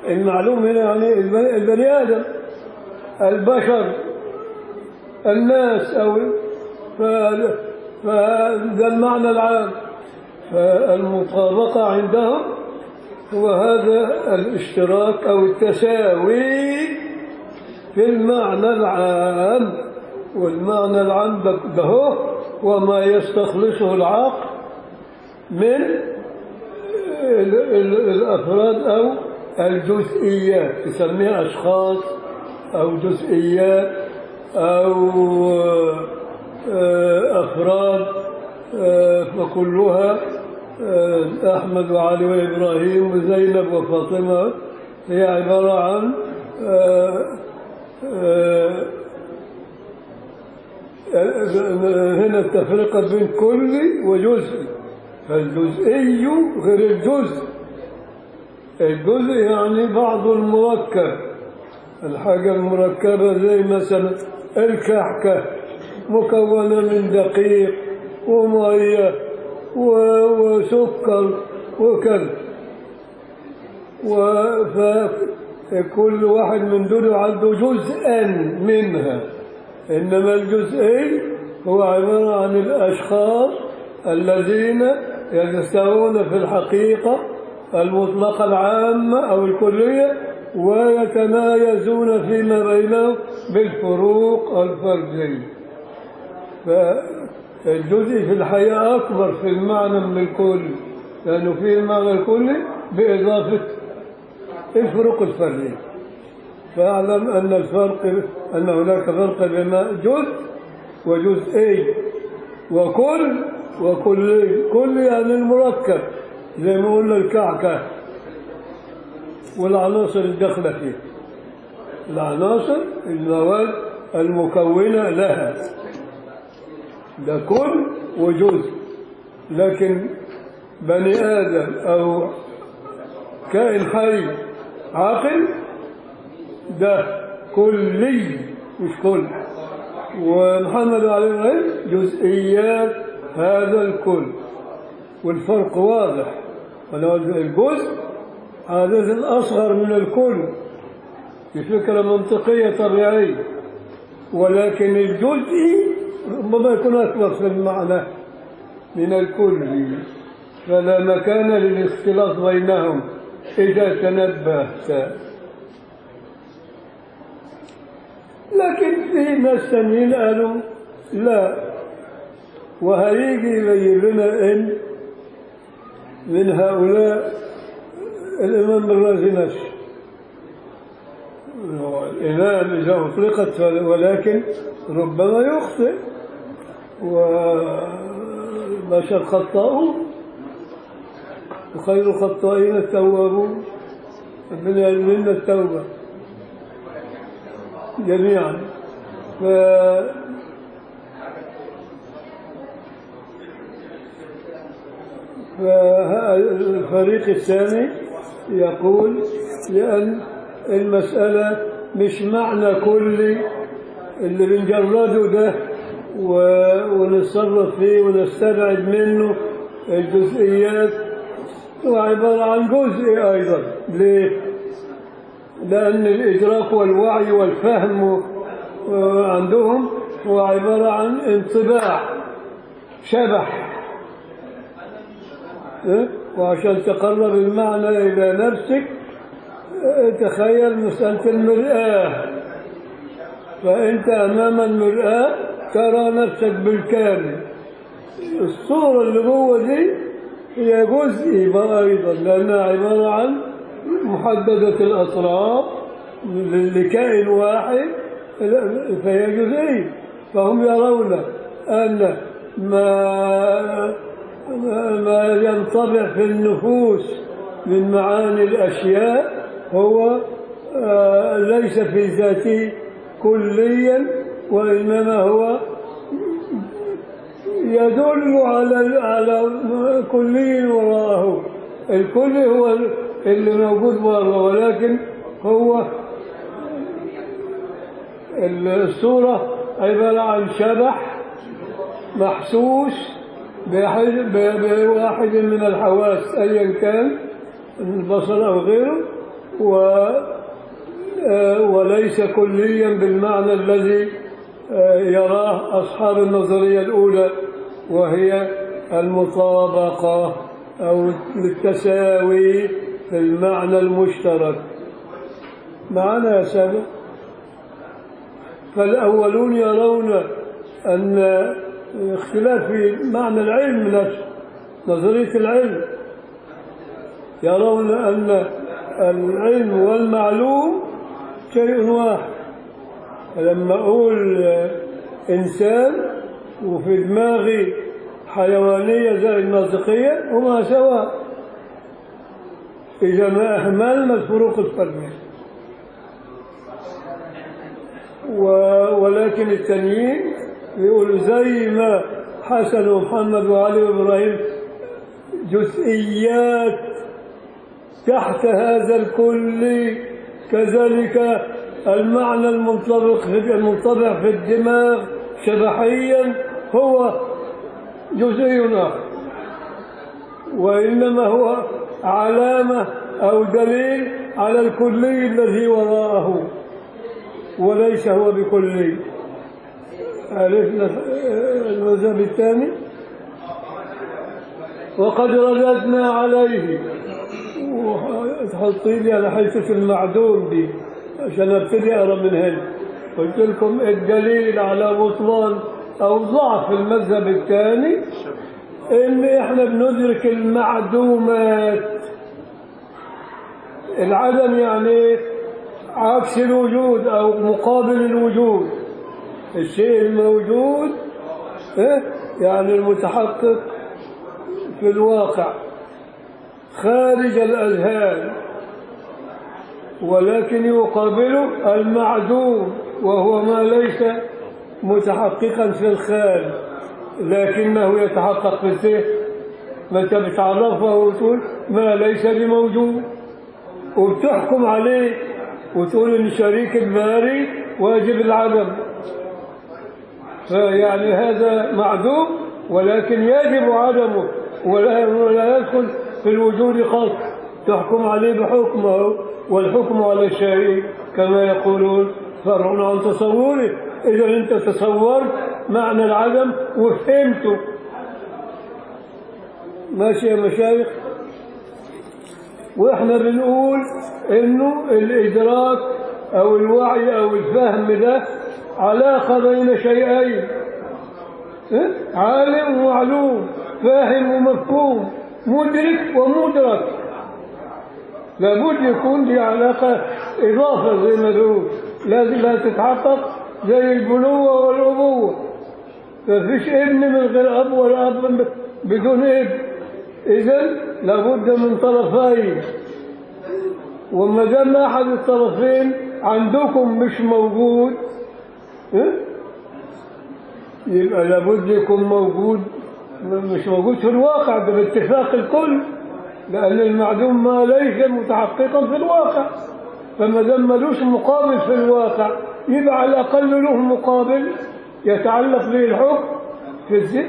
المعلوم هنا يعني البني, البني آدم البشر الناس أو ف- فده المعنى العام فالمطابقة عندهم هو هذا الاشتراك أو التساوي في المعنى العام والمعنى العام ده ده هو وما يستخلصه العقل من ال- ال- الأفراد أو الجزئيات تسميها أشخاص أو جزئيات أو آه، أفراد آه، فكلها آه، أحمد وعلي وإبراهيم وزينب وفاطمة هي عبارة عن آه، آه، هنا التفرقة بين كل وجزء فالجزئي غير الجزء الجزء يعني بعض المركب الحاجة المركبة زي مثلا الكحكة مكونة من دقيق ومية و- وسكر وكذا وكل واحد من دول عنده جزءا منها إنما الجزئي هو عبارة عن الأشخاص الذين يستوون في الحقيقة المطلقة العامة أو الكلية ويتمايزون فيما بينهم بالفروق الفردية فالجزء في الحياة أكبر في المعنى من الكل لأنه فيه المعنى الكلي بإضافة الفروق الفردية فاعلم أن الفرق أن هناك فرق بين جزء وجزئي وكل وكلي كل يعني المركب زي ما قلنا الكعكة والعناصر الداخلة فيه العناصر المواد المكونة لها ده كل وجزء لكن بني آدم أو كائن حي عاقل ده كلي مش كل ومحمد عليه الغيب جزئيات هذا الكل والفرق واضح ولو الجزء عادة الأصغر من الكل في فكرة منطقية طبيعية ولكن الجزء ربما يكون أكبر في المعنى من الكل فلا مكان للاختلاط بينهم إذا تنبهت لكن في ناس تانيين قالوا لا وهيجي يبين لنا ان من هؤلاء الامام الرازي نفسه هو الامام اذا اطلقت فل- ولكن ربما يخطئ وبشر خطاؤون وخير الخطائين التوابون ربنا يلمنا التوبه جميعا ف فالفريق الثاني يقول لأن المسألة مش معنى كلي اللي بنجرده ده و- ونتصرف فيه ونستبعد منه الجزئيات هو عبارة عن جزء أيضا ليه؟ لأن الإدراك والوعي والفهم آه، عندهم هو عبارة عن انطباع شبح إيه؟ وعشان تقرب المعنى إلى نفسك آه، تخيل مسألة المرآة فأنت أمام المرآة ترى نفسك بالكامل الصورة اللي جوه دي هي جزء بقى أيضا لأنها عبارة عن محددة الأطراف لكائن واحد فهي جزئية فهم يرون أن ما ما ينطبع في النفوس من معاني الأشياء هو آه، ليس في ذاته كليا وإنما هو يدل على على كلي وراءه الكل هو اللي موجود بره ولكن هو الصورة عبارة عن شبح محسوس بأحد- ب- بواحد من الحواس أيا كان البصر أو غيره و آه، وليس كليا بالمعنى الذي آه، يراه أصحاب النظرية الأولى وهي المطابقة أو التساوي في المعنى المشترك معنا يا سادة فالأولون يرون أن اختلاف في معنى العلم نفسه نظرية العلم يرون أن العلم والمعلوم شيء واحد لما أقول إنسان وفي دماغي حيوانية زي الناطقية هما سواء إذا ما أهملنا الفروق الفردية و- ولكن التانيين يقولوا زي ما حسن ومحمد وعلي وإبراهيم جزئيات تحت هذا الكل كذلك المعنى المنطبق في المنطبع في الدماغ شبحيا هو جزئي آخر وإنما هو علامة أو دليل على الكلي الذي وراءه وليس هو بكلي عرفنا المذهب الثاني وقد رددنا عليه تحطي لي على حته المعدوم دي عشان ابتدي اقرا من هنا قلت لكم الدليل على بطلان او ضعف المذهب الثاني ان احنا بندرك المعدومات العدم يعني عكس الوجود او مقابل الوجود الشيء الموجود إيه؟ يعني المتحقق في الواقع خارج الأذهان ولكن يقابله المعدوم وهو ما ليس متحققا في الخارج لكنه يتحقق في الذهن متى بتعرفه وتقول ما ليس بموجود وبتحكم عليه وتقول ان شريك الباري واجب العدم فيعني هذا معدوم ولكن يجب عدمه ولا ولا يدخل في الوجود خاص تحكم عليه بحكمه والحكم على الشيء كما يقولون فرع عن تصوره إذا أنت تصورت معنى العدم وفهمته ماشي يا مشايخ واحنا بنقول انه الادراك او الوعي او الفهم ده علاقه بين شيئين إيه؟ عالم ومعلوم فاهم ومفهوم مدرك ومدرك لابد يكون دي علاقة إضافة زي ما بيقول لازم لا تتحقق زي البنوة والأبوة ففيش ابن من غير أب ولا أب بدون ابن إذا لابد من طرفين وما دام أحد الطرفين عندكم مش موجود إيه؟ يبقى لابد يكون موجود مش موجود في الواقع ده باتفاق الكل لأن المعدوم ما ليس متحققا في الواقع فما دام ملوش مقابل في الواقع يبقى على الأقل له مقابل يتعلق به الحكم في الذهن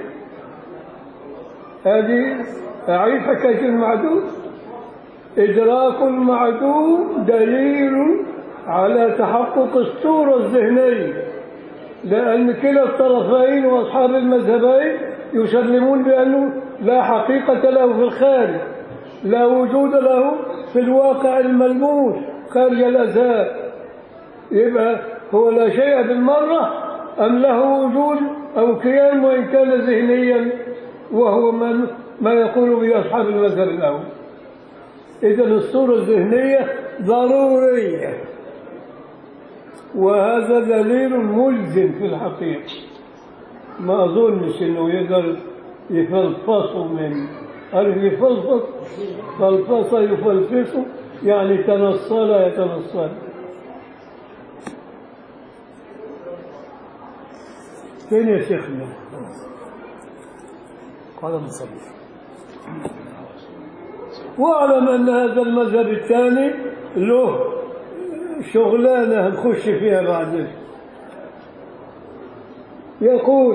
هذه أعيد حكاية المعدوم إدراك المعدوم دليل على تحقق الصورة الذهنية لأن كلا الطرفين وأصحاب المذهبين يسلمون بأنه لا حقيقة له في الخارج لا وجود له في الواقع الملموس خارج الأذهان يبقى هو لا شيء بالمرة أم له وجود أو كيان وإن كان ذهنيا وهو ما, ما يقول به أصحاب المذهب الأول إذا الصورة الذهنية ضرورية وهذا دليل ملزم في الحقيقة ما أظنش إنه يقدر يفلفصه من عارف يفلفص فلفص يفلفصه يعني تنصل يتنصل فين يا شيخنا؟ قال المصنف واعلم ان هذا المذهب الثاني له شغلانه نخش فيها بعدين يقول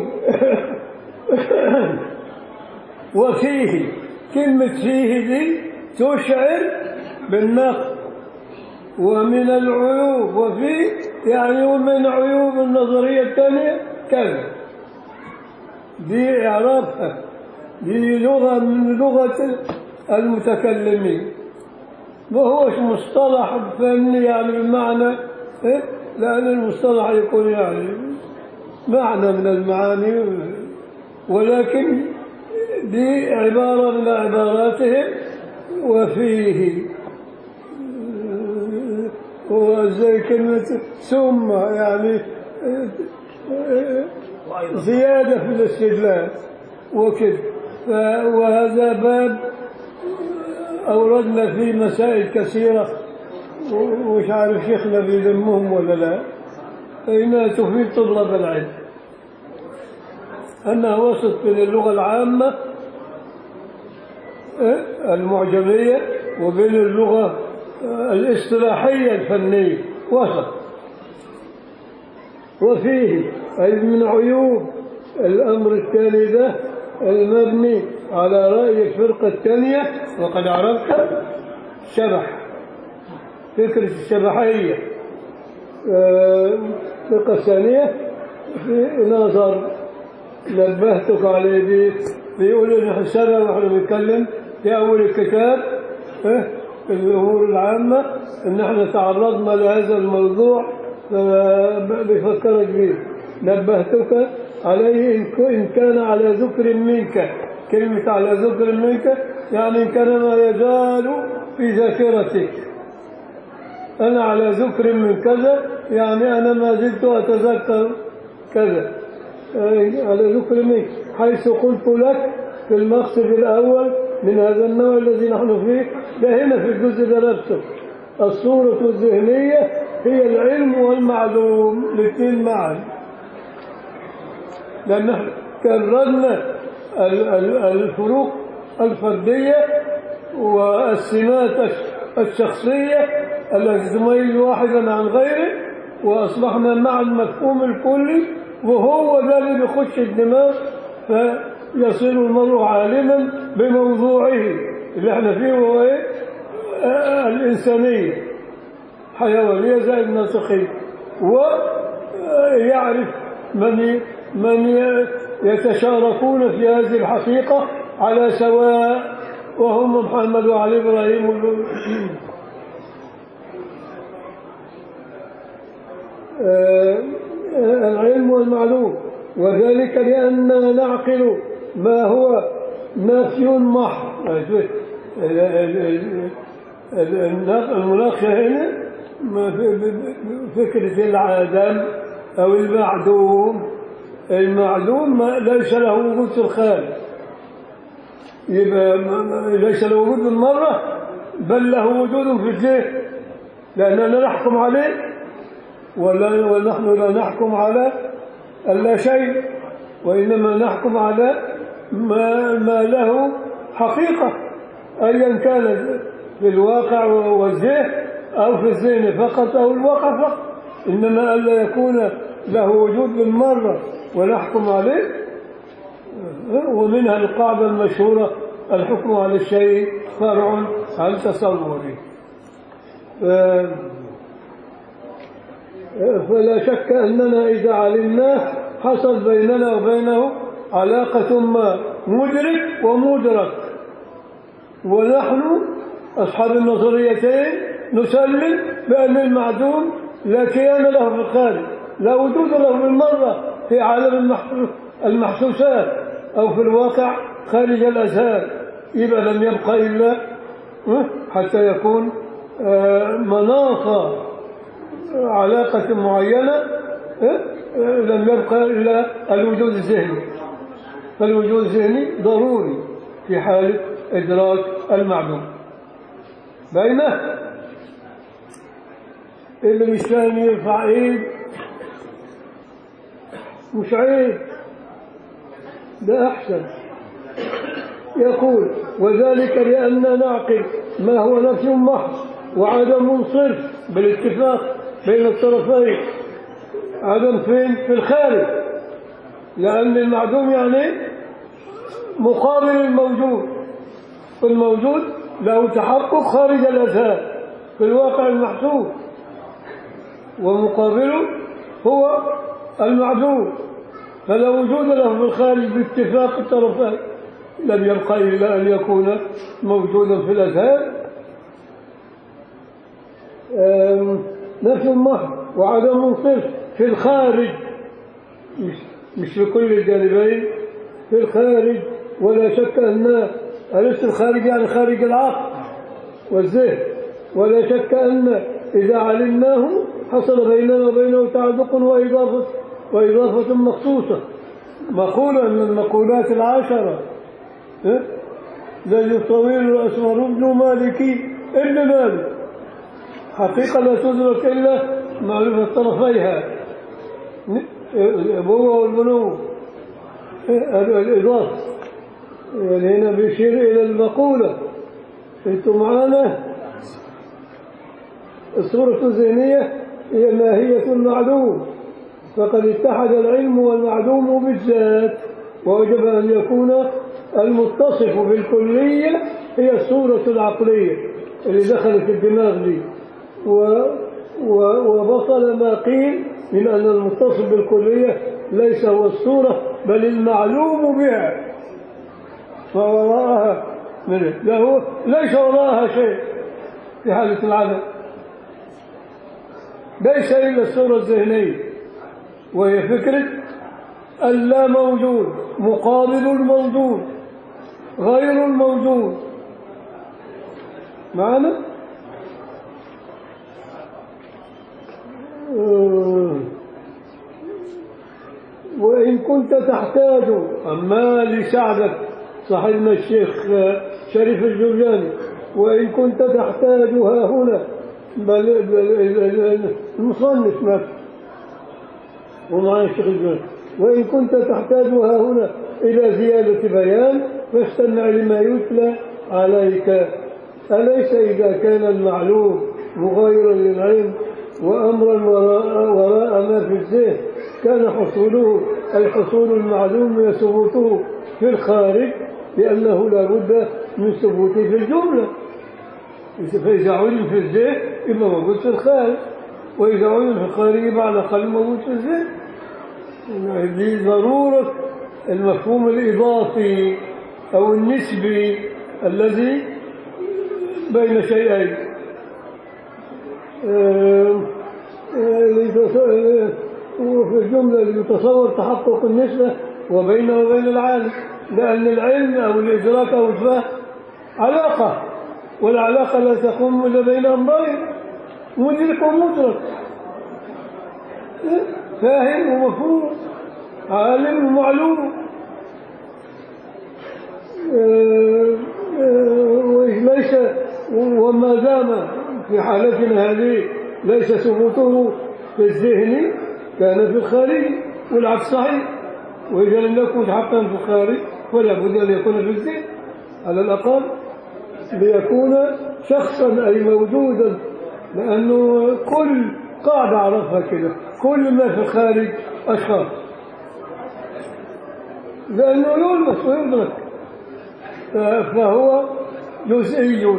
وفيه كلمة فيه دي تشعر بالنقد ومن العيوب وفي يعني ومن عيوب النظرية الثانية كذا دي إعرابها دي لغة من لغة المتكلمين ما هوش مصطلح فني يعني بمعنى إيه؟ لأن المصطلح يكون يعني معنى من المعاني ولكن دي عبارة من عباراتهم وفيه وزي كلمة ثم يعني وأيضا زيادة في الاستدلال وكده ف- وهذا باب أوردنا فيه مسائل كثيرة و- ومش عارف شيخنا بيلمهم ولا لا فإنها تفيد طلاب العلم أنها وسط بين اللغة العامة إيه، المعجمية وبين اللغة آه، الاصطلاحية الفنية وسط وفيه أي من عيوب الأمر الثاني ده المبني على رأي الفرقة الثانية وقد عرفت شبح فكرة الشبحية آه، الفرقة الثانية في نظر نبهتك عليه بي بيقول إن حسنا ونحن بنتكلم في أول الكتاب إيه، في الأمور العامة إن احنا تعرضنا لهذا الموضوع ف- بيفكرك به نبهتك عليه إن ك- إن كان على ذكر منك كلمة على ذكر منك يعني إن كان ما يزال في ذاكرتك أنا على ذكر من كذا يعني أنا ما زلت أتذكر كذا آه، على ذكر منك حيث قلت لك في المقصد الأول من هذا النوع الذي نحن فيه ده هنا في الجزء ده نفسه الصورة الذهنية هي العلم والمعلوم الاثنين معا لأن احنا كررنا ال- ال- الفروق الفردية والسمات الشخصية التي تميز واحدا عن غيره وأصبحنا مع المفهوم الكلي وهو ده اللي بيخش الدماغ فيصير المرء عالما بموضوعه اللي احنا فيه وهو ايه؟ آه، الإنسانية حيوانية زي الناسخية ويعرف من من يتشاركون في هذه الحقيقة على سواء وهم محمد وعلي إبراهيم وال- آه، آه، العلم والمعلوم وذلك لأننا نعقل ما هو نفي محض ال- ال- ال- ال- المناقشة هنا ما في- ب- ب- فكرة العدم أو المعدوم المعدوم ما ليس له وجود في الخارج يبقى ما- ما- ليس له وجود بالمرة بل له وجود في الذهن لأننا نحكم عليه ولا ونحن لا نحكم على اللا شيء وإنما نحكم على ما, ما له حقيقة أيا كان في الواقع والذهن أو في الذهن فقط أو الواقع فقط إنما ألا يكون له وجود بالمرة ونحكم عليه ومنها القاعدة المشهورة الحكم على الشيء فرع عن تصوره ف- فلا شك أننا إذا علمناه حصل بيننا وبينه علاقة ما مدرك ومدرك ونحن أصحاب النظريتين نسلم بأن المعدوم لا كيان له في الخارج لا وجود له بالمرة في عالم المحسو- المحسوسات أو في الواقع خارج الأذهان إذا لم يبقى إلا اه، حتى يكون آه، مناط علاقة معينة اه، اه، لم يبقى إلا الوجود الذهني فالوجود الذهني ضروري في حالة إدراك المعلوم بينه اللي مش فاهم يرفع ايد مش عيب ده أحسن يقول وذلك لأننا نعقل ما هو نفي محض وعدم صرف بالاتفاق بين الطرفين عدم فين في الخارج لأن المعدوم يعني مقابل الموجود الموجود له تحقق خارج الأذهان في الواقع المحسوس ومقابله هو المعدوم فلا وجود له في الخارج باتفاق الطرفين لم يبقى إلا أن يكون موجودا في الأذهان آم، نفي محض وعدم صرف في الخارج مش, مش في كل الجانبين في الخارج ولا شك أن أليس الخارج يعني خارج العقل والذهن ولا شك أن إذا علمناه حصل بيننا وبينه تعلق وإضافة وإضافة مخصوصة مقولة من المقولات العشرة إيه؟ الذي الطويل الأسمر ابن مالكي ابن مالك حقيقة لا تدرك إلا معرفة طرفيها الأبوة والبنو الإضافة يعني هنا بيشير إلى المقولة أنتم معانا الصورة الذهنية هي ماهية المعلوم فقد اتحد العلم والمعلوم بالذات ووجب أن يكون المتصف بالكلية هي الصورة العقلية اللي دخلت الدماغ دي و و وبطل ما قيل من أن المتصف بالكلية ليس هو الصورة بل المعلوم بها فوراءها منه له ليس وراءها شيء في حالة العدم ليس إلا الصورة الذهنية وهي فكرة اللا موجود مقابل الموجود غير الموجود معنا آه. وإن كنت تحتاج أما لسعدك صاحبنا الشيخ شريف الجرجاني وإن كنت تحتاجها هنا بل بل المصنف نفسه ومع الشيخ الجرجاني وإن كنت تحتاجها هنا إلى زيادة بيان فاستمع لما يتلى عليك أليس إذا كان المعلوم مغايرا للعلم وأمرا وراء, وراء ما في الذهن كان حصوله أي حصول المعلوم من ثبوته في الخارج لأنه لا بد من ثبوته في الجملة فإذا علم في الذهن يبقى موجود في الخارج وإذا علم في الخارج يبقى على الأقل موجود في الذهن دي ضرورة المفهوم الإضافي أو النسبي الذي بين شيئين آه، آه، لتص- وفي الجملة يتصور تحقق النسبة وبينه وبين العالم لأن العلم أو الإدراك أو الفهم علاقة والعلاقة لا تقوم إلا بين أمرين مدرك ومدرك فاهم ومفهوم عالم ومعلوم آه، آه، وليس وما دام في حالتنا هذه ليس ثبوته في الذهن كان في الخارج والعكس صحيح وإذا لم يكن حقا في الخارج فلا بد أن يكون في الذهن على الأقل ليكون شخصا أي موجودا لأنه كل قاعدة عرفها كده كل ما في الخارج أشخاص لأنه يلمس ويدرك فهو جزئي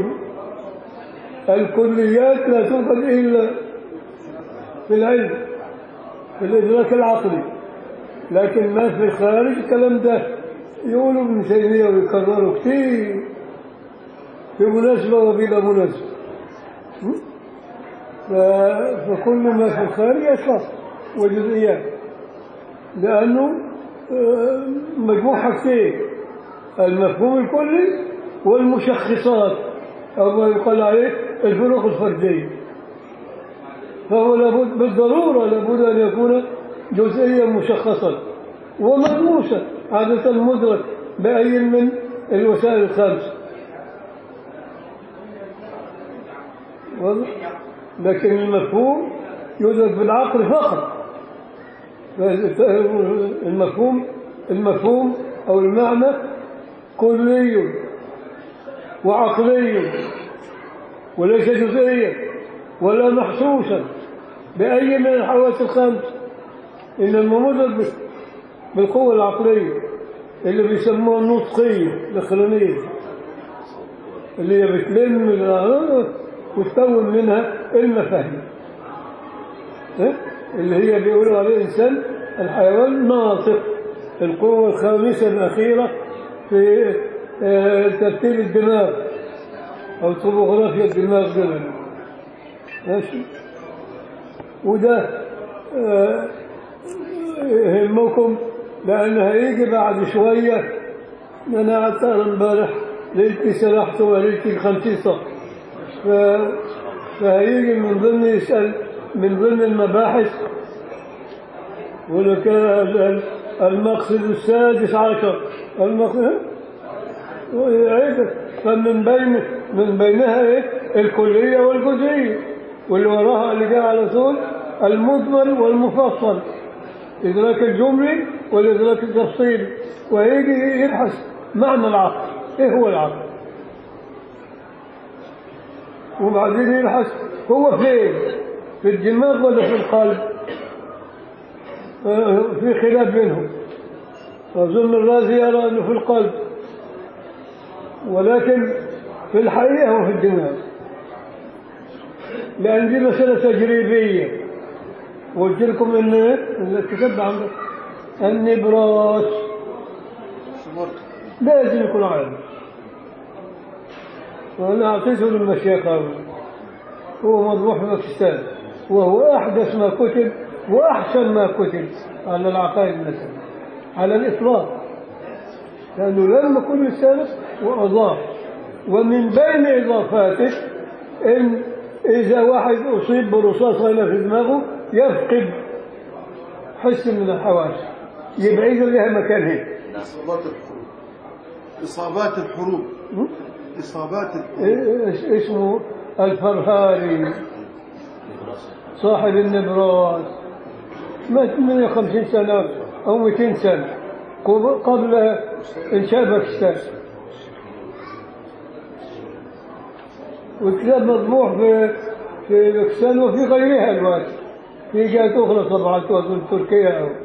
الكليات لا توجد إلا في العلم في الإدراك العقلي لكن ما في الخارج الكلام ده يقولوا ابن تيمية ويكرروا كتير في مناسبة وبلا مناسبة م? ف- فكل ما في الخارج أشخاص وجزئيات لأنه آه، مجموع حاجتين المفهوم الكلي والمشخصات أو ما يقال عليه الفروق الفردية فهو لابد بالضرورة لابد أن يكون جزئيا مشخصا ومدروسا عادة مدرك بأي من الوسائل الخمسة واضح؟ لكن المفهوم يدرك بالعقل فقط المفهوم المفهوم أو المعنى كلي وعقلي وليس جزئيا ولا محسوسا بأي من الحواس الخمس إنما مدرك بالقوة العقلية اللي بيسموها النطقية الأخرانية اللي هي بتلم ال- وتكون منها المفاهيم إيه؟ اللي هي بيقولوا عليه الإنسان الحيوان ناطق القوة الخامسة الأخيرة في آه، ترتيب الدماغ أو طبوغرافيا الدماغ ده ماشي وده آه، يهمكم لأن هيجي بعد شوية أنا قعدت أقرا امبارح ليلتي سرحت وليلتي الخمسين صف ف... فهيجي من ضمن يسأل من ضمن المباحث ولك المقصد السادس عشر المقصد ويعيد فمن بين من بينها ايه الكلية والجزئية واللي وراها اللي جاء على طول المجمل والمفصل إدراك الجملي والإدراك التفصيلي ويجي يبحث معنى العقل إيه هو العقل وبعدين يبحث هو فين في الدماغ ولا في القلب آه، في خلاف بينهم أظن الرازي يرى أنه في القلب ولكن في الحقيقة هو في الدماغ لأن دي مسألة تجريبية وقلت لكم إن إن الكتاب عندك النبراس لازم يكون عالم وأنا أعطيته للمشايخ هذا. هو مطبوع في باكستان وهو أحدث ما كتب وأحسن ما كتب على العقائد المسلمة على الإطلاق لأنه لم يكن السلف وأضاف ومن بين إضافاته إن إذا واحد أصيب برصاص هنا في دماغه يفقد حس من الحواس يبعد لها مكان هيك إصابات الحروب إصابات الحروب إصابات الحروب إيش- اسمه الفرهاري صاحب النبراس مات 150 سنة أو 200 سنة قب- قبل إنشاء باكستان والكتاب مطبوع في في باكستان وفي غيرها الوقت في جهات أخرى طبعا أظن تركيا أو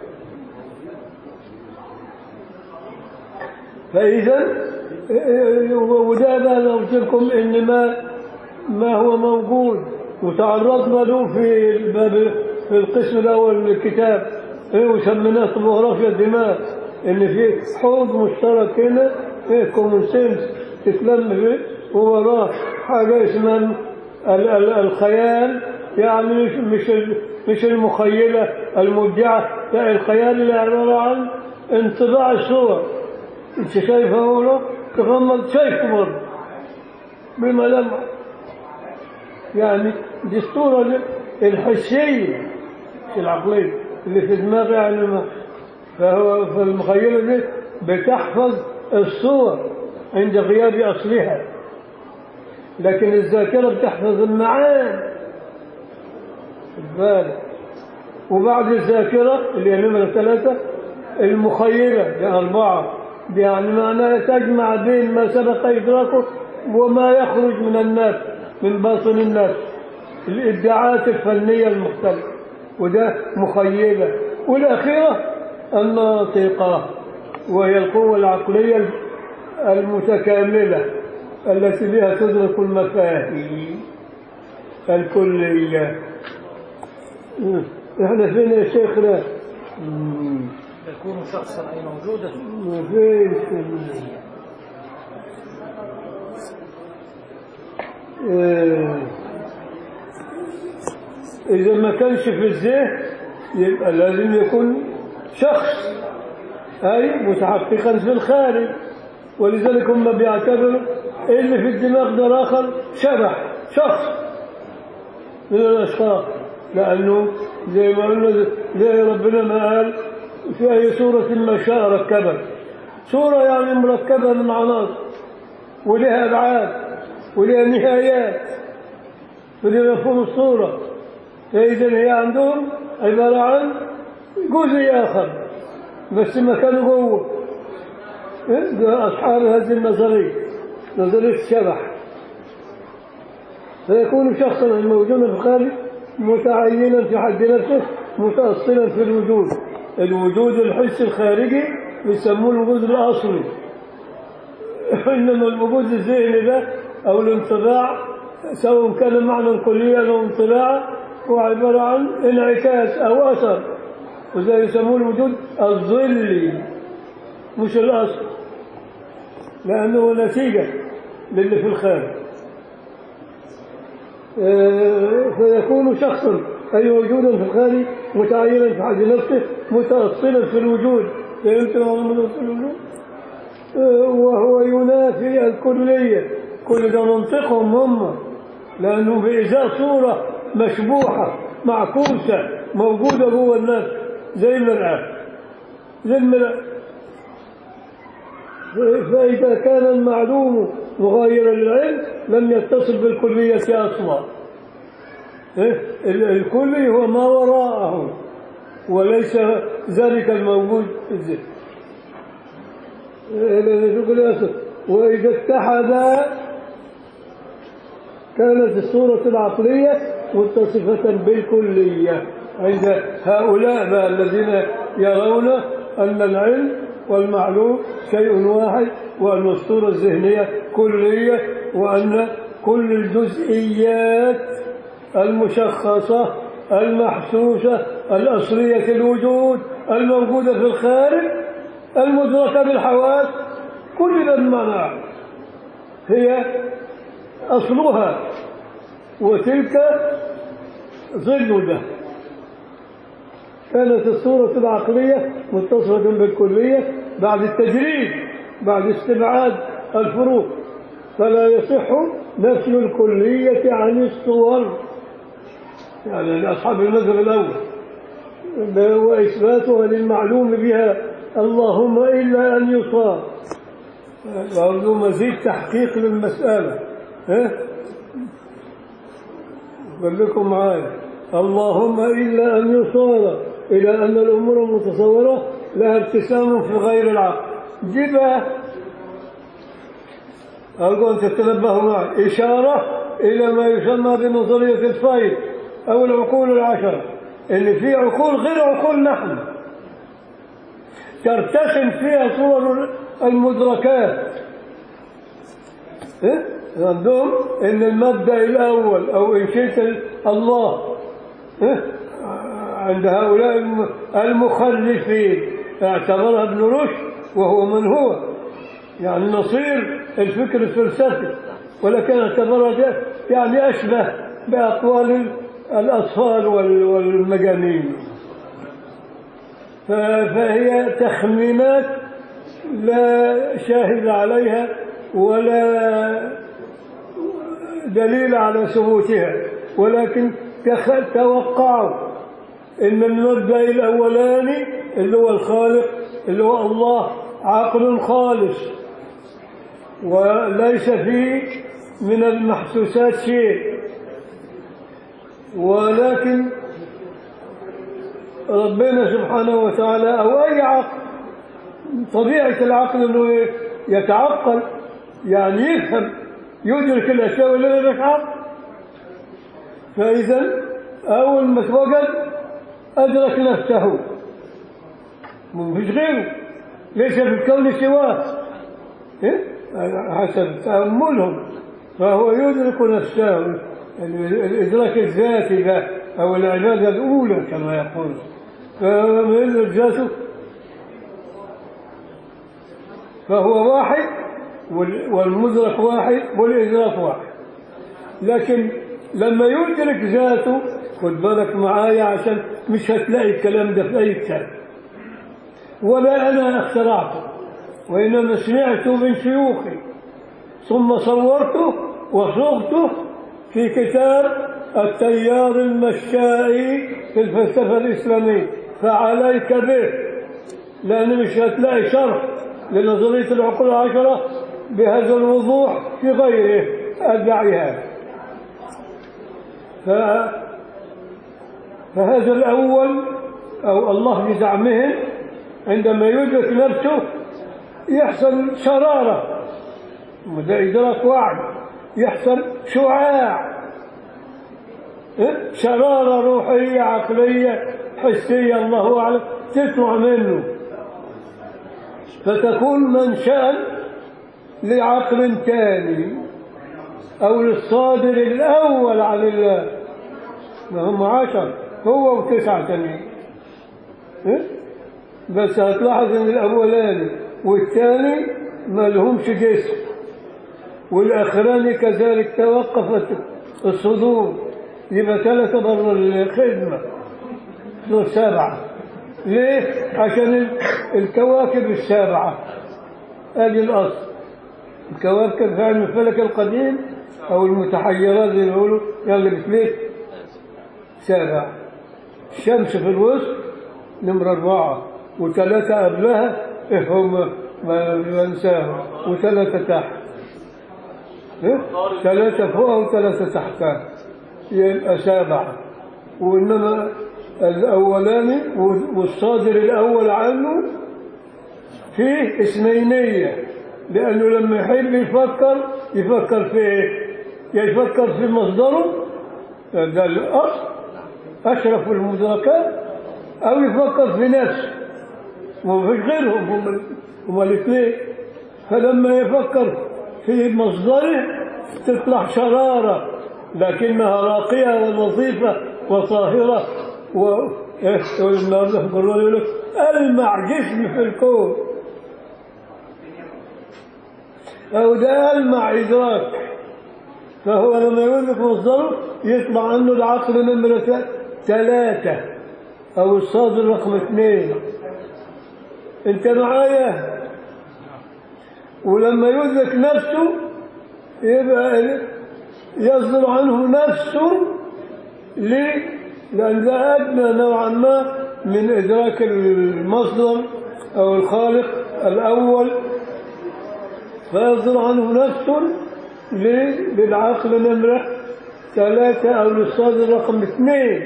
فإذا وده بقى لو قلت لكم إن ما ما هو موجود وتعرضنا له في الباب في القسم الأول من الكتاب إيه وسميناه طبوغرافيا الدماغ إن في حوض مشترك هنا إيه كومون سنس تتلم فيه ووراه حاجة اسمها ال- ال- الخيال يعني مش مش ال- مش المخيلة المبدعة لا الخيال اللي عبارة عن انطباع الصور انت شايفه هو تغمض شايفه برضه بملامح يعني دي الصورة الحسية مش العقلية اللي في دماغي يعني ما فهو فالمخيلة دي بتحفظ الصور عند غياب أصلها لكن الذاكرة بتحفظ المعاني خد بالك وبعد الذاكرة اللي هي نمرة ثلاثة المخيلة دي أربعة دي يعني معناها تجمع بين ما سبق إدراكه وما يخرج من النفس من باطن النفس الإبداعات الفنية المختلفة وده مخيلة والأخيرة الناطقة وهي القوة العقلية المتكاملة التي بها تدرك المفاهيم الكلية احنا فين يا شيخنا؟ مم. يكون شخصا أي موجودا ما فيش آه. إذا ما كانش في الذهن يبقى لازم يكون شخص أي متحققا في الخارج ولذلك هم بيعتبروا اللي في الدماغ ده الآخر شبح شخص من الأشخاص لأنه زي ما قلنا زي ربنا ما قال في أي سورة ما شاء ركبت سورة يعني مركبة من عناصر ولها أبعاد ولها نهايات ولها مفهوم الصورة فإذا هي عندهم عبارة عن جزء آخر بس مكانه جوه إيه؟ ده أصحاب هذه النظرية نظرية الشبح فيكون شخصا موجودا في الخارج متعينا في حد نفسه متأصلا في الوجود الوجود الحسي الخارجي بيسموه الوجود الأصلي إنما الوجود الذهني ده أو الانطباع سواء كان معنى كليا أو انطلاعا هو عبارة عن انعكاس أو أثر وزي يسموه الوجود الظلي مش الأصل لأنه نتيجة للي في الخارج آه، فيكون شخصا أي وجودا في الخارج متعينا في حد نفسه متأصلا في الوجود فهمت معنى في الوجود آه، وهو ينافي الكلية كل ده منطقهم هم لأنه بإزاء صورة مشبوحة معكوسة موجودة جوه الناس زي المرآة زي المرآة فإذا كان المعلوم مغايرا للعلم لم يتصل بالكلية أصلا إيه؟ ال- الكلي هو ما وراءه وليس ذلك الموجود في الذهن إيه، لأن شوف الأسف وإذا اتحدا كانت الصورة العقلية متصفة بالكلية عند هؤلاء بقى الذين يرون أن العلم والمعلوم شيء واحد وأن الصورة الذهنية كلية وأن كل الجزئيات المشخصة المحسوسة الأصلية الوجود الموجودة في الخارج المدركة بالحواس كل ده المعنى هي أصلها وتلك ظل ده كانت الصورة العقلية متصلة بالكلية بعد التجريد بعد استبعاد الفروق فلا يصح نفي الكلية عن الصور يعني لأصحاب المذهب الأول وإثباتها للمعلوم بها اللهم إلا أن يصاب برضه مزيد تحقيق للمسألة ها قل لكم معايا اللهم إلا أن يصار إلى أن الأمور المتصورة لها ارتسام في غير العقل جبهة أرجو أن تتنبهوا معي إشارة إلى ما يسمى بنظرية الفايد أو العقول العشرة اللي في عقول غير عقول نحن ترتسم فيها صور المدركات إيه؟ عندهم ان المبدا الاول او ان شئت الله إيه؟ عند هؤلاء الم- المخلفين اعتبرها ابن رشد وهو من هو يعني نصير الفكر الفلسفي ولكن اعتبرها ده يعني اشبه باقوال الاطفال وال- والمجانين ف- فهي تخمينات لا شاهد عليها ولا دليل على ثبوتها ولكن تخ- توقعوا ان المبدا الاولاني اللي هو الخالق اللي هو الله عقل خالص وليس فيه من المحسوسات شيء ولكن ربنا سبحانه وتعالى او اي عقل طبيعه العقل انه يتعقل يعني يفهم يدرك الاشياء اللي لا عقل فاذا اول ما توجد ادرك نفسه مفيش غيره ليس في الكون سواه إيه؟ حسب تاملهم فهو يدرك نفسه الادراك الذاتي ده او العباده الاولى كما يقول فهو يدرك ذاته فهو واحد وال- والمدرك واحد والإدراك واحد لكن لما يدرك ذاته خد بالك معايا عشان مش هتلاقي الكلام ده في أي كتاب ولا أنا اخترعته وإنما سمعته من شيوخي ثم صورته وصغته في كتاب التيار المشائي في الفلسفة الإسلامية فعليك به لأن مش هتلاقي شرح لنظرية العقول العشرة بهذا الوضوح في غيره أدعيها ف... فهذا الأول أو الله بزعمهم عندما يدرك نفسه يحصل شرارة وده إدراك وعي يحصل شعاع إيه؟ شرارة روحية عقلية حسية الله أعلم تطلع منه فتكون منشأ لعقل ثاني أو للصادر الأول عن الله ما هم عشر هو وتسعة تانيين إيه؟ بس هتلاحظ ان الاولاني والثاني ما لهمش جسم والاخراني كذلك توقفت الصدور يبقى ثلاثة بره الخدمة دول سبعة ليه؟ عشان ال- الكواكب السبعة ادي الاصل الكواكب في علم الفلك القديم او المتحيرات زي ما يقولوا يلا بتلف سابع الشمس في الوسط نمرة أربعة وثلاثة قبلها إيه هم ما ننساهم وثلاثة تحت إيه؟ ثلاثة فوقها وثلاثة تحتها يبقى سبعة وإنما الأولاني والصادر الأول عنه فيه اثنينية لأنه لما يحب يفكر يفكر في إيه؟ يا يفكر في مصدره ده الأصل أشرف المدركات أو يفكر في نفسه ما فيش غيرهم هم هم الاثنين فلما يفكر في مصدره تطلع شرارة لكنها راقية ولطيفة وطاهرة و إيه النهارده في القرآن يقول لك ألمع جسم في الكون أو ده ألمع إدراك فهو لما يقول لك مصدره يطلع عنه العقل نمرة ثلاثة أو الصادر رقم اثنين أنت معايا ولما يدرك نفسه يبقى يصدر عنه نفسه ليه؟ لأن ده أدنى نوعا ما من إدراك المصدر أو الخالق الأول فيصدر عنه نفسه ليه؟ للعقل نمرة ثلاثة أو للصادر رقم اثنين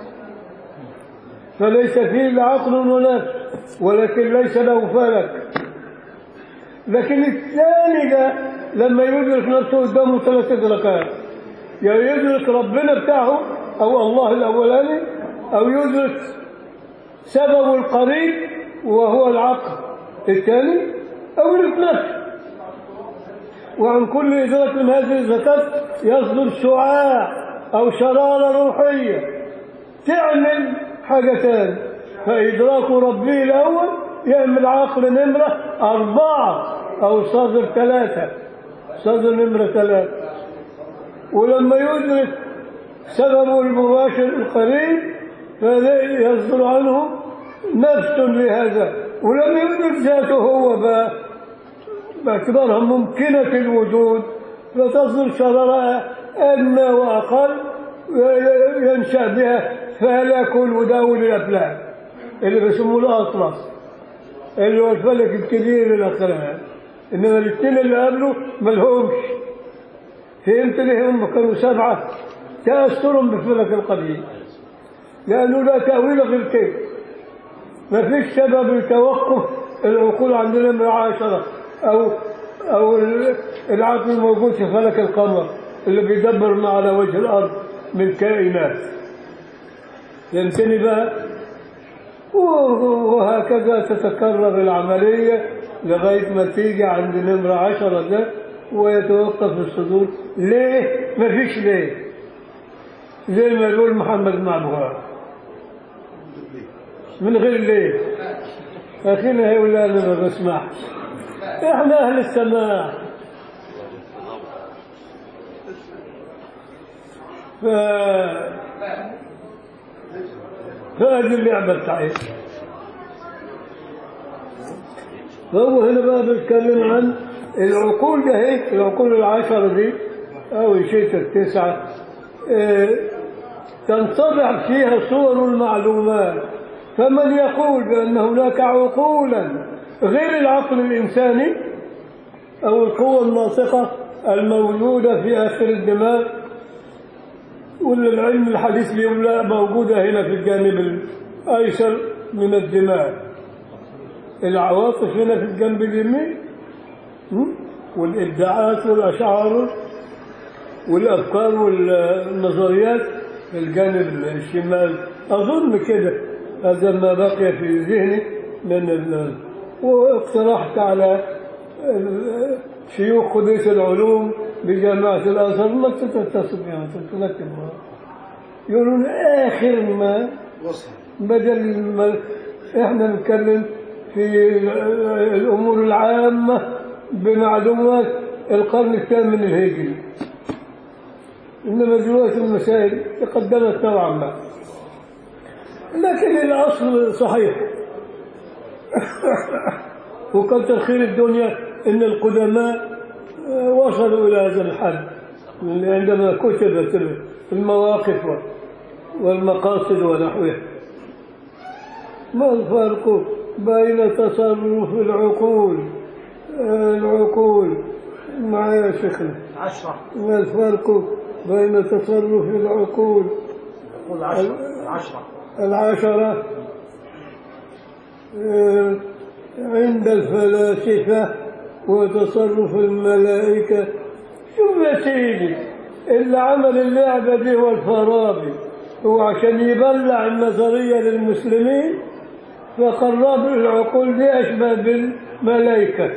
فليس فيه لا عقل ونفس ولكن ليس له فلك لكن الثاني ده لما يدرك نفسه قدامه ثلاث إدراكات يا يدرك ربنا بتاعه أو الله الأولاني أو يدرك سبب القريب وهو العقل الثاني أو يدرك نفسه وعن كل إدراك من هذه الزكاة يصدر شعاع أو شرارة روحية تعمل حاجة تانية فإدراك ربه الأول يعمل عقل نمرة أربعة أو صدر ثلاثة صدر نمرة ثلاثة ولما يدرك سببه المباشر القريب فيصدر عنه نفس لهذا ولما يدرك ذاته هو بقى باعتبارها ممكنة الوجود فتصدر شرارة أدنى وأقل ينشأ بها فلك المداول الأفلاك اللي بيسموه الأطلس اللي هو الفلك الكبير الأخرى إنما الاثنين اللي قبله ملهمش فهمت ليه هم كانوا سبعة تأثرهم بالفلك القديم لأنه لا تأويل غير كده ما فيش سبب لتوقف العقول عندنا من عشرة أو أو العقل الموجود في فلك القمر اللي بيدبر ما على وجه الأرض من كائنات يمتني بقى وهكذا تتكرر العملية لغاية ما تيجي عند نمرة عشرة ده ويتوقف الصدور ليه؟ ما فيش ليه زي ما يقول محمد معبوها من غير ليه أخينا هيقول أنا ما بسمعش إحنا أهل السماع ف... فهذه اللعبة بتاعتنا فهو هنا بقى بيتكلم عن العقول ده هيك العقول العشرة دي أو شيء التسعة اه تنطبع فيها صور المعلومات فمن يقول بأن هناك عقولا غير العقل الإنساني أو القوة الناطقة الموجودة في آخر الدماغ ولا العلم الحديث اليوم لا موجودة هنا في الجانب الأيسر من الدماغ العواطف هنا في الجنب اليمين والإبداعات والأشعار والأفكار والنظريات في الجانب الشمال أظن كده هذا ما بقي في ذهني من ال... واقترحت على شيوخ قديس العلوم بجامعة الأزهر ما تتصل بها تتذكرها يقولون آخر ما وصل بدل ما احنا نتكلم في الامور العامه بمعلومات القرن الثامن الهجري انما دلوقتي المسائل تقدمت نوعا ما لكن الاصل صحيح وكتر خير الدنيا ان القدماء وصلوا الى هذا الحد عندما كتبت المواقف والمقاصد ونحوها ما الفرق بين تصرف العقول العقول معي يا شيخنا عشرة ما الفرق بين تصرف العقول قل عشرة عشرة العشرة آه، عند الفلاسفة وتصرف الملائكة شوف يا سيدي اللي عمل اللعبة دي هو الفارابي هو عشان يبلع النظرية للمسلمين فقرب العقول دي أشبه بالملائكة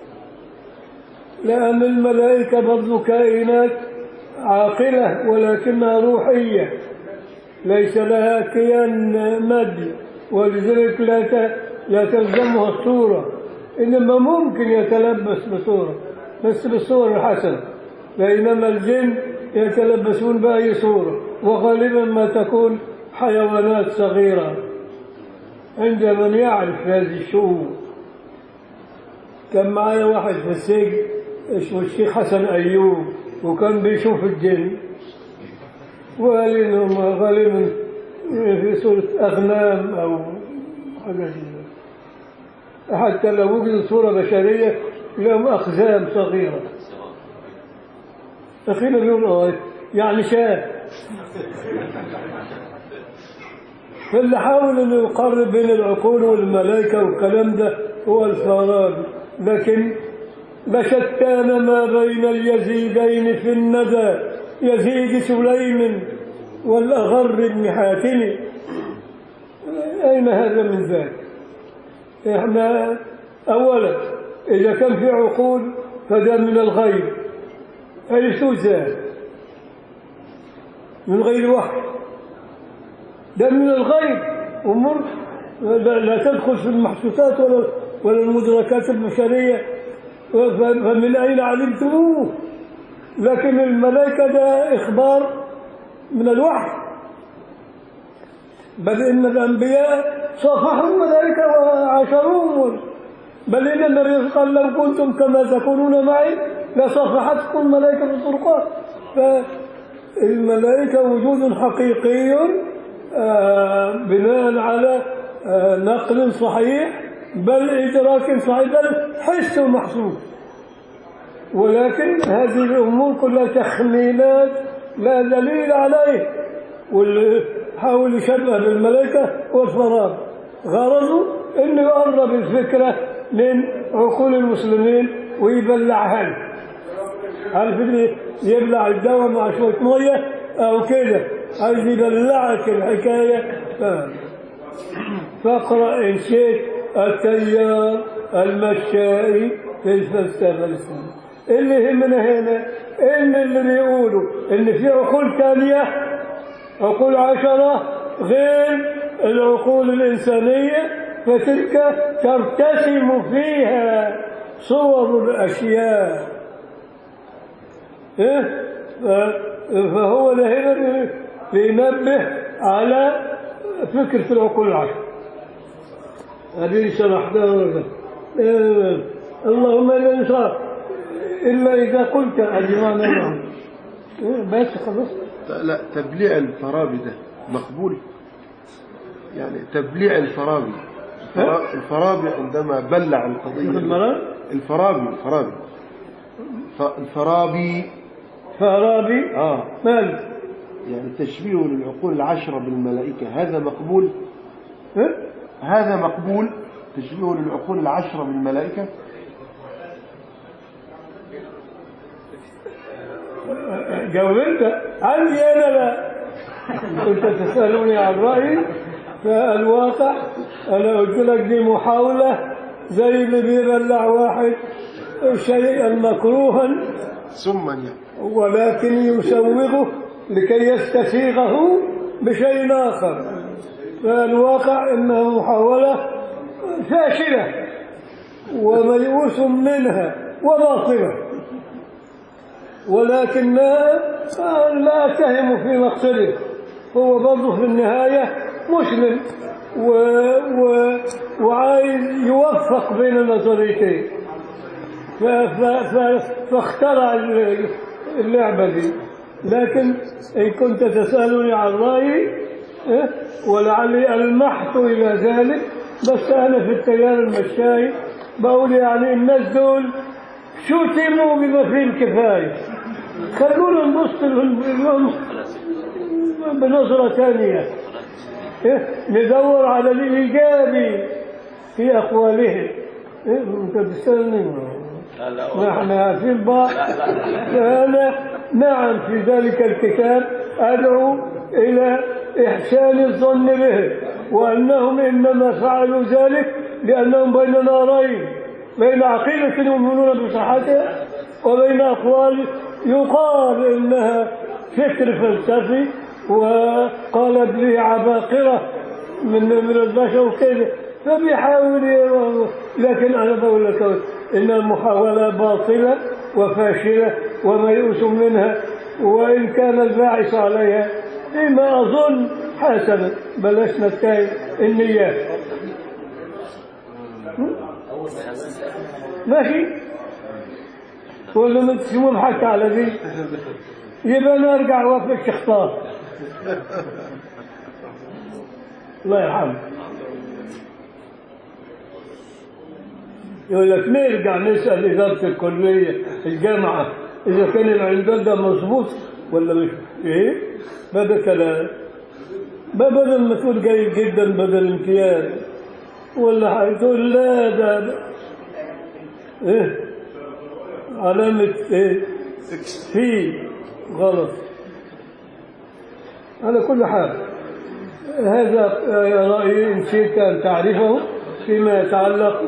لأن الملائكة برضو كائنات عاقلة ولكنها روحية ليس لها كيان مادي ولذلك لا ت- لا تلزمها الصورة إنما ممكن يتلبس بصورة بس بالصورة الحسنة بينما الجن يتلبسون بأي صورة وغالبا ما تكون حيوانات صغيرة عند من يعرف هذه الشؤون كان معايا واحد في السجن اسمه الشيخ حسن أيوب وكان بيشوف الجن وقال إنهم غالبا في صورة أغنام أو حاجة زي كده. حتى لو وجدت صورة بشرية لهم أقزام صغيرة أخيرا بيقول آه يعني شاه فاللي حاول انه يقرب بين العقول والملائكة والكلام ده هو الفارابي لكن لشتان ما بين اليزيدين في الندى يزيد سليم والأغر بن حاتم أين هذا من ذاك إحنا أولا إذا كان في عقول فده من الغيب حيث ذاك من غير وحي ده من الغيب أمور لا لا تدخل في المحسوسات ولا ولا المدركات البشرية ف- فمن أين علمتموه لكن الملائكة ده إخبار من الوحي بل إن الأنبياء صافحوا الملائكة وعاشروهم بل إن النبي قال لو كنتم كما تكونون معي لصافحتكم الملائكة في الطرقات فالملائكة وجود حقيقي آه، بناء على آه، نقل صحيح بل إدراك صحيح بل حس محسوس ولكن هذه الأمور كلها تخمينات لا دليل عليه واللي حاول يشبه بالملائكة والفراغ غرضه انه يقرب الفكرة من عقول المسلمين ويبلعها لهم. عارف اللي يبلع الدواء مع شوية مية أو كده عايز يبلعك الحكاية آه. فاقرأ إن شئت التيار المشائي في الفلسفة الإسلامية اللي يهمنا هنا إن اللي بيقولوا إن في عقول ثانية عقول عشرة غير العقول الإنسانية فتلك ترتسم فيها صور الأشياء إيه؟ ف- فهو ده هنا بينبه على فكرة العقول العشر هذه شرحتها إيه، اللهم لا ننسى إلا إذا قلت أجمعنا معهم إيه، بس خلاص لا تبليع الفارابي ده مقبول يعني تبليع الفارابي الفرا- الفارابي عندما بلع شوف القضية المرأة الفارابي الفارابي ف- الفارابي فارابي اه مال يعني تشبيه للعقول العشرة بالملائكة هذا مقبول إيه؟ هذا مقبول تشبيه للعقول العشرة بالملائكة جاوب انت عندي انا لا انت تسالوني عن رايي فالواقع انا قلت لك دي محاوله زي اللي بيبلع واحد شيئا مكروها سما يعني ولكن يسوغه لكي يستسيغه بشيء آخر فالواقع أنه محاولة فاشلة وميؤوس منها وباطلة ولكنها لا أتهم في مقصده هو برضه في النهاية مسلم و... و... وعايز يوفق بين النظريتين ف... ف... ف... فاخترع اللعبة دي لكن إن كنت تسألني عن رأيي إيه؟ ولعلي ألمحت إلى ذلك بس أنا في التيار المشاي بقول يعني الناس دول شتموا بما فيه الكفاية خلونا نبص لهم بنظرة ثانية إيه؟ ندور على الإيجابي في أقوالهم إيه؟ أنت بتسألني لا لا والله. نحن عارفين بعض فأنا نعم في ذلك الكتاب أدعو إلى إحسان الظن به وأنهم إنما فعلوا ذلك لأنهم بين نارين بين عقيدة يؤمنون بصحتها وبين أقوال يقال إنها فكر فلسفي وقالت به عباقرة من من البشر وكذا فبيحاول ي- لكن أنا بقول لك إن المحاولة باطلة وفاشلة وميؤوس منها وإن كان الباعث عليها فيما أظن حسنا بلاش نتهم النيات ماشي ولا ما تسمون حتى على ذي يبقى نرجع وقف الشخطار الله يرحمه يقول لك نرجع نسأل إدارة الكلية الجامعة إذا كان العنوان ده مظبوط ولا مش إيه؟ بدأ كلام ما بدل ما تقول جيد جدا بدل امتياز ولا حاجة تقول لا ده ده- إيه؟ علامة إيه؟ في غلط على كل حال هذا رأيي إن شئت أن تعرفه فيما يتعلق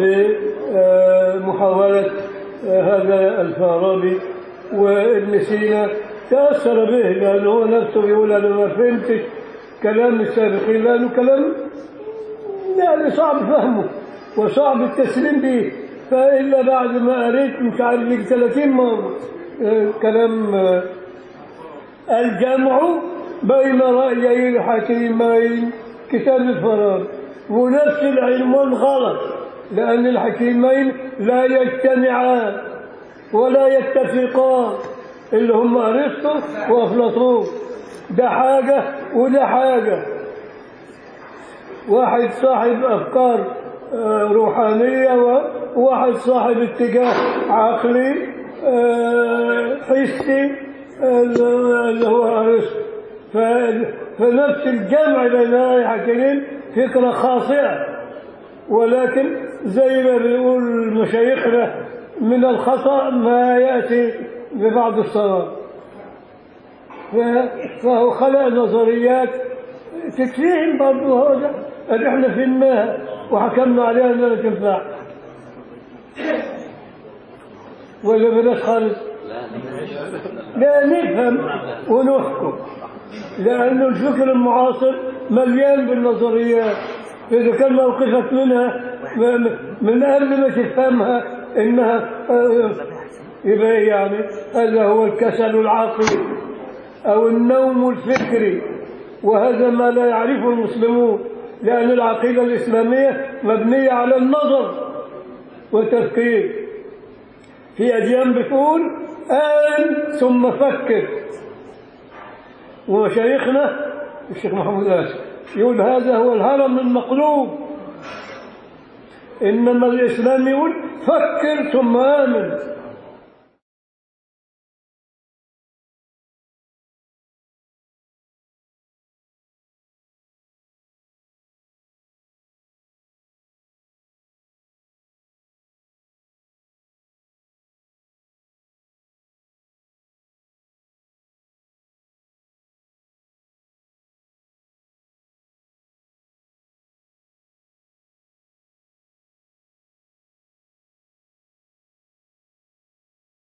بمحاولة هذا الفارابي وابن سينا تأثر به لأنه هو نفسه يقول أنا ما فهمتش كلام السابقين لأنه كلام يعني صعب فهمه وصعب التسليم به فإلا بعد ما قريت مش عارف يجي 30 مرة آه، كلام آه، الجمع بين رأيي الحكيمين كتاب الفراغ ونفس العنوان غلط لأن الحكيمين لا يجتمعان ولا يتفقان اللي هم أرسطو وأفلاطون ده حاجة وده حاجة واحد صاحب أفكار آه، روحانية وواحد صاحب اتجاه عقلي آه، حسي آه، اللي هو أرسطو ف- فنفس الجمع بين هؤلاء الحاكمين فكرة خاطئة ولكن زي ما بيقول مشايخنا من الخطأ ما يأتي ببعض الصواب ف- فهو خلق نظريات تكفيهم برضه هذا اللي احنا فهمناها وحكمنا عليها انها ما تنفع ولا بلاش خالص لا نفهم ونحكم لأن الفكر المعاصر مليان بالنظريات إذا كان موقفك منها م- من قبل ما تفهمها إنها آه، يبقى إيه يعني هذا هو الكسل العقلي أو النوم الفكري وهذا ما لا يعرفه المسلمون لأن العقيدة الإسلامية مبنية على النظر والتفكير في أديان بتقول آن ثم فكر ومشايخنا الشيخ محمود آسف يقول هذا هو الهرم المقلوب إنما الإسلام يقول فكر ثم آمن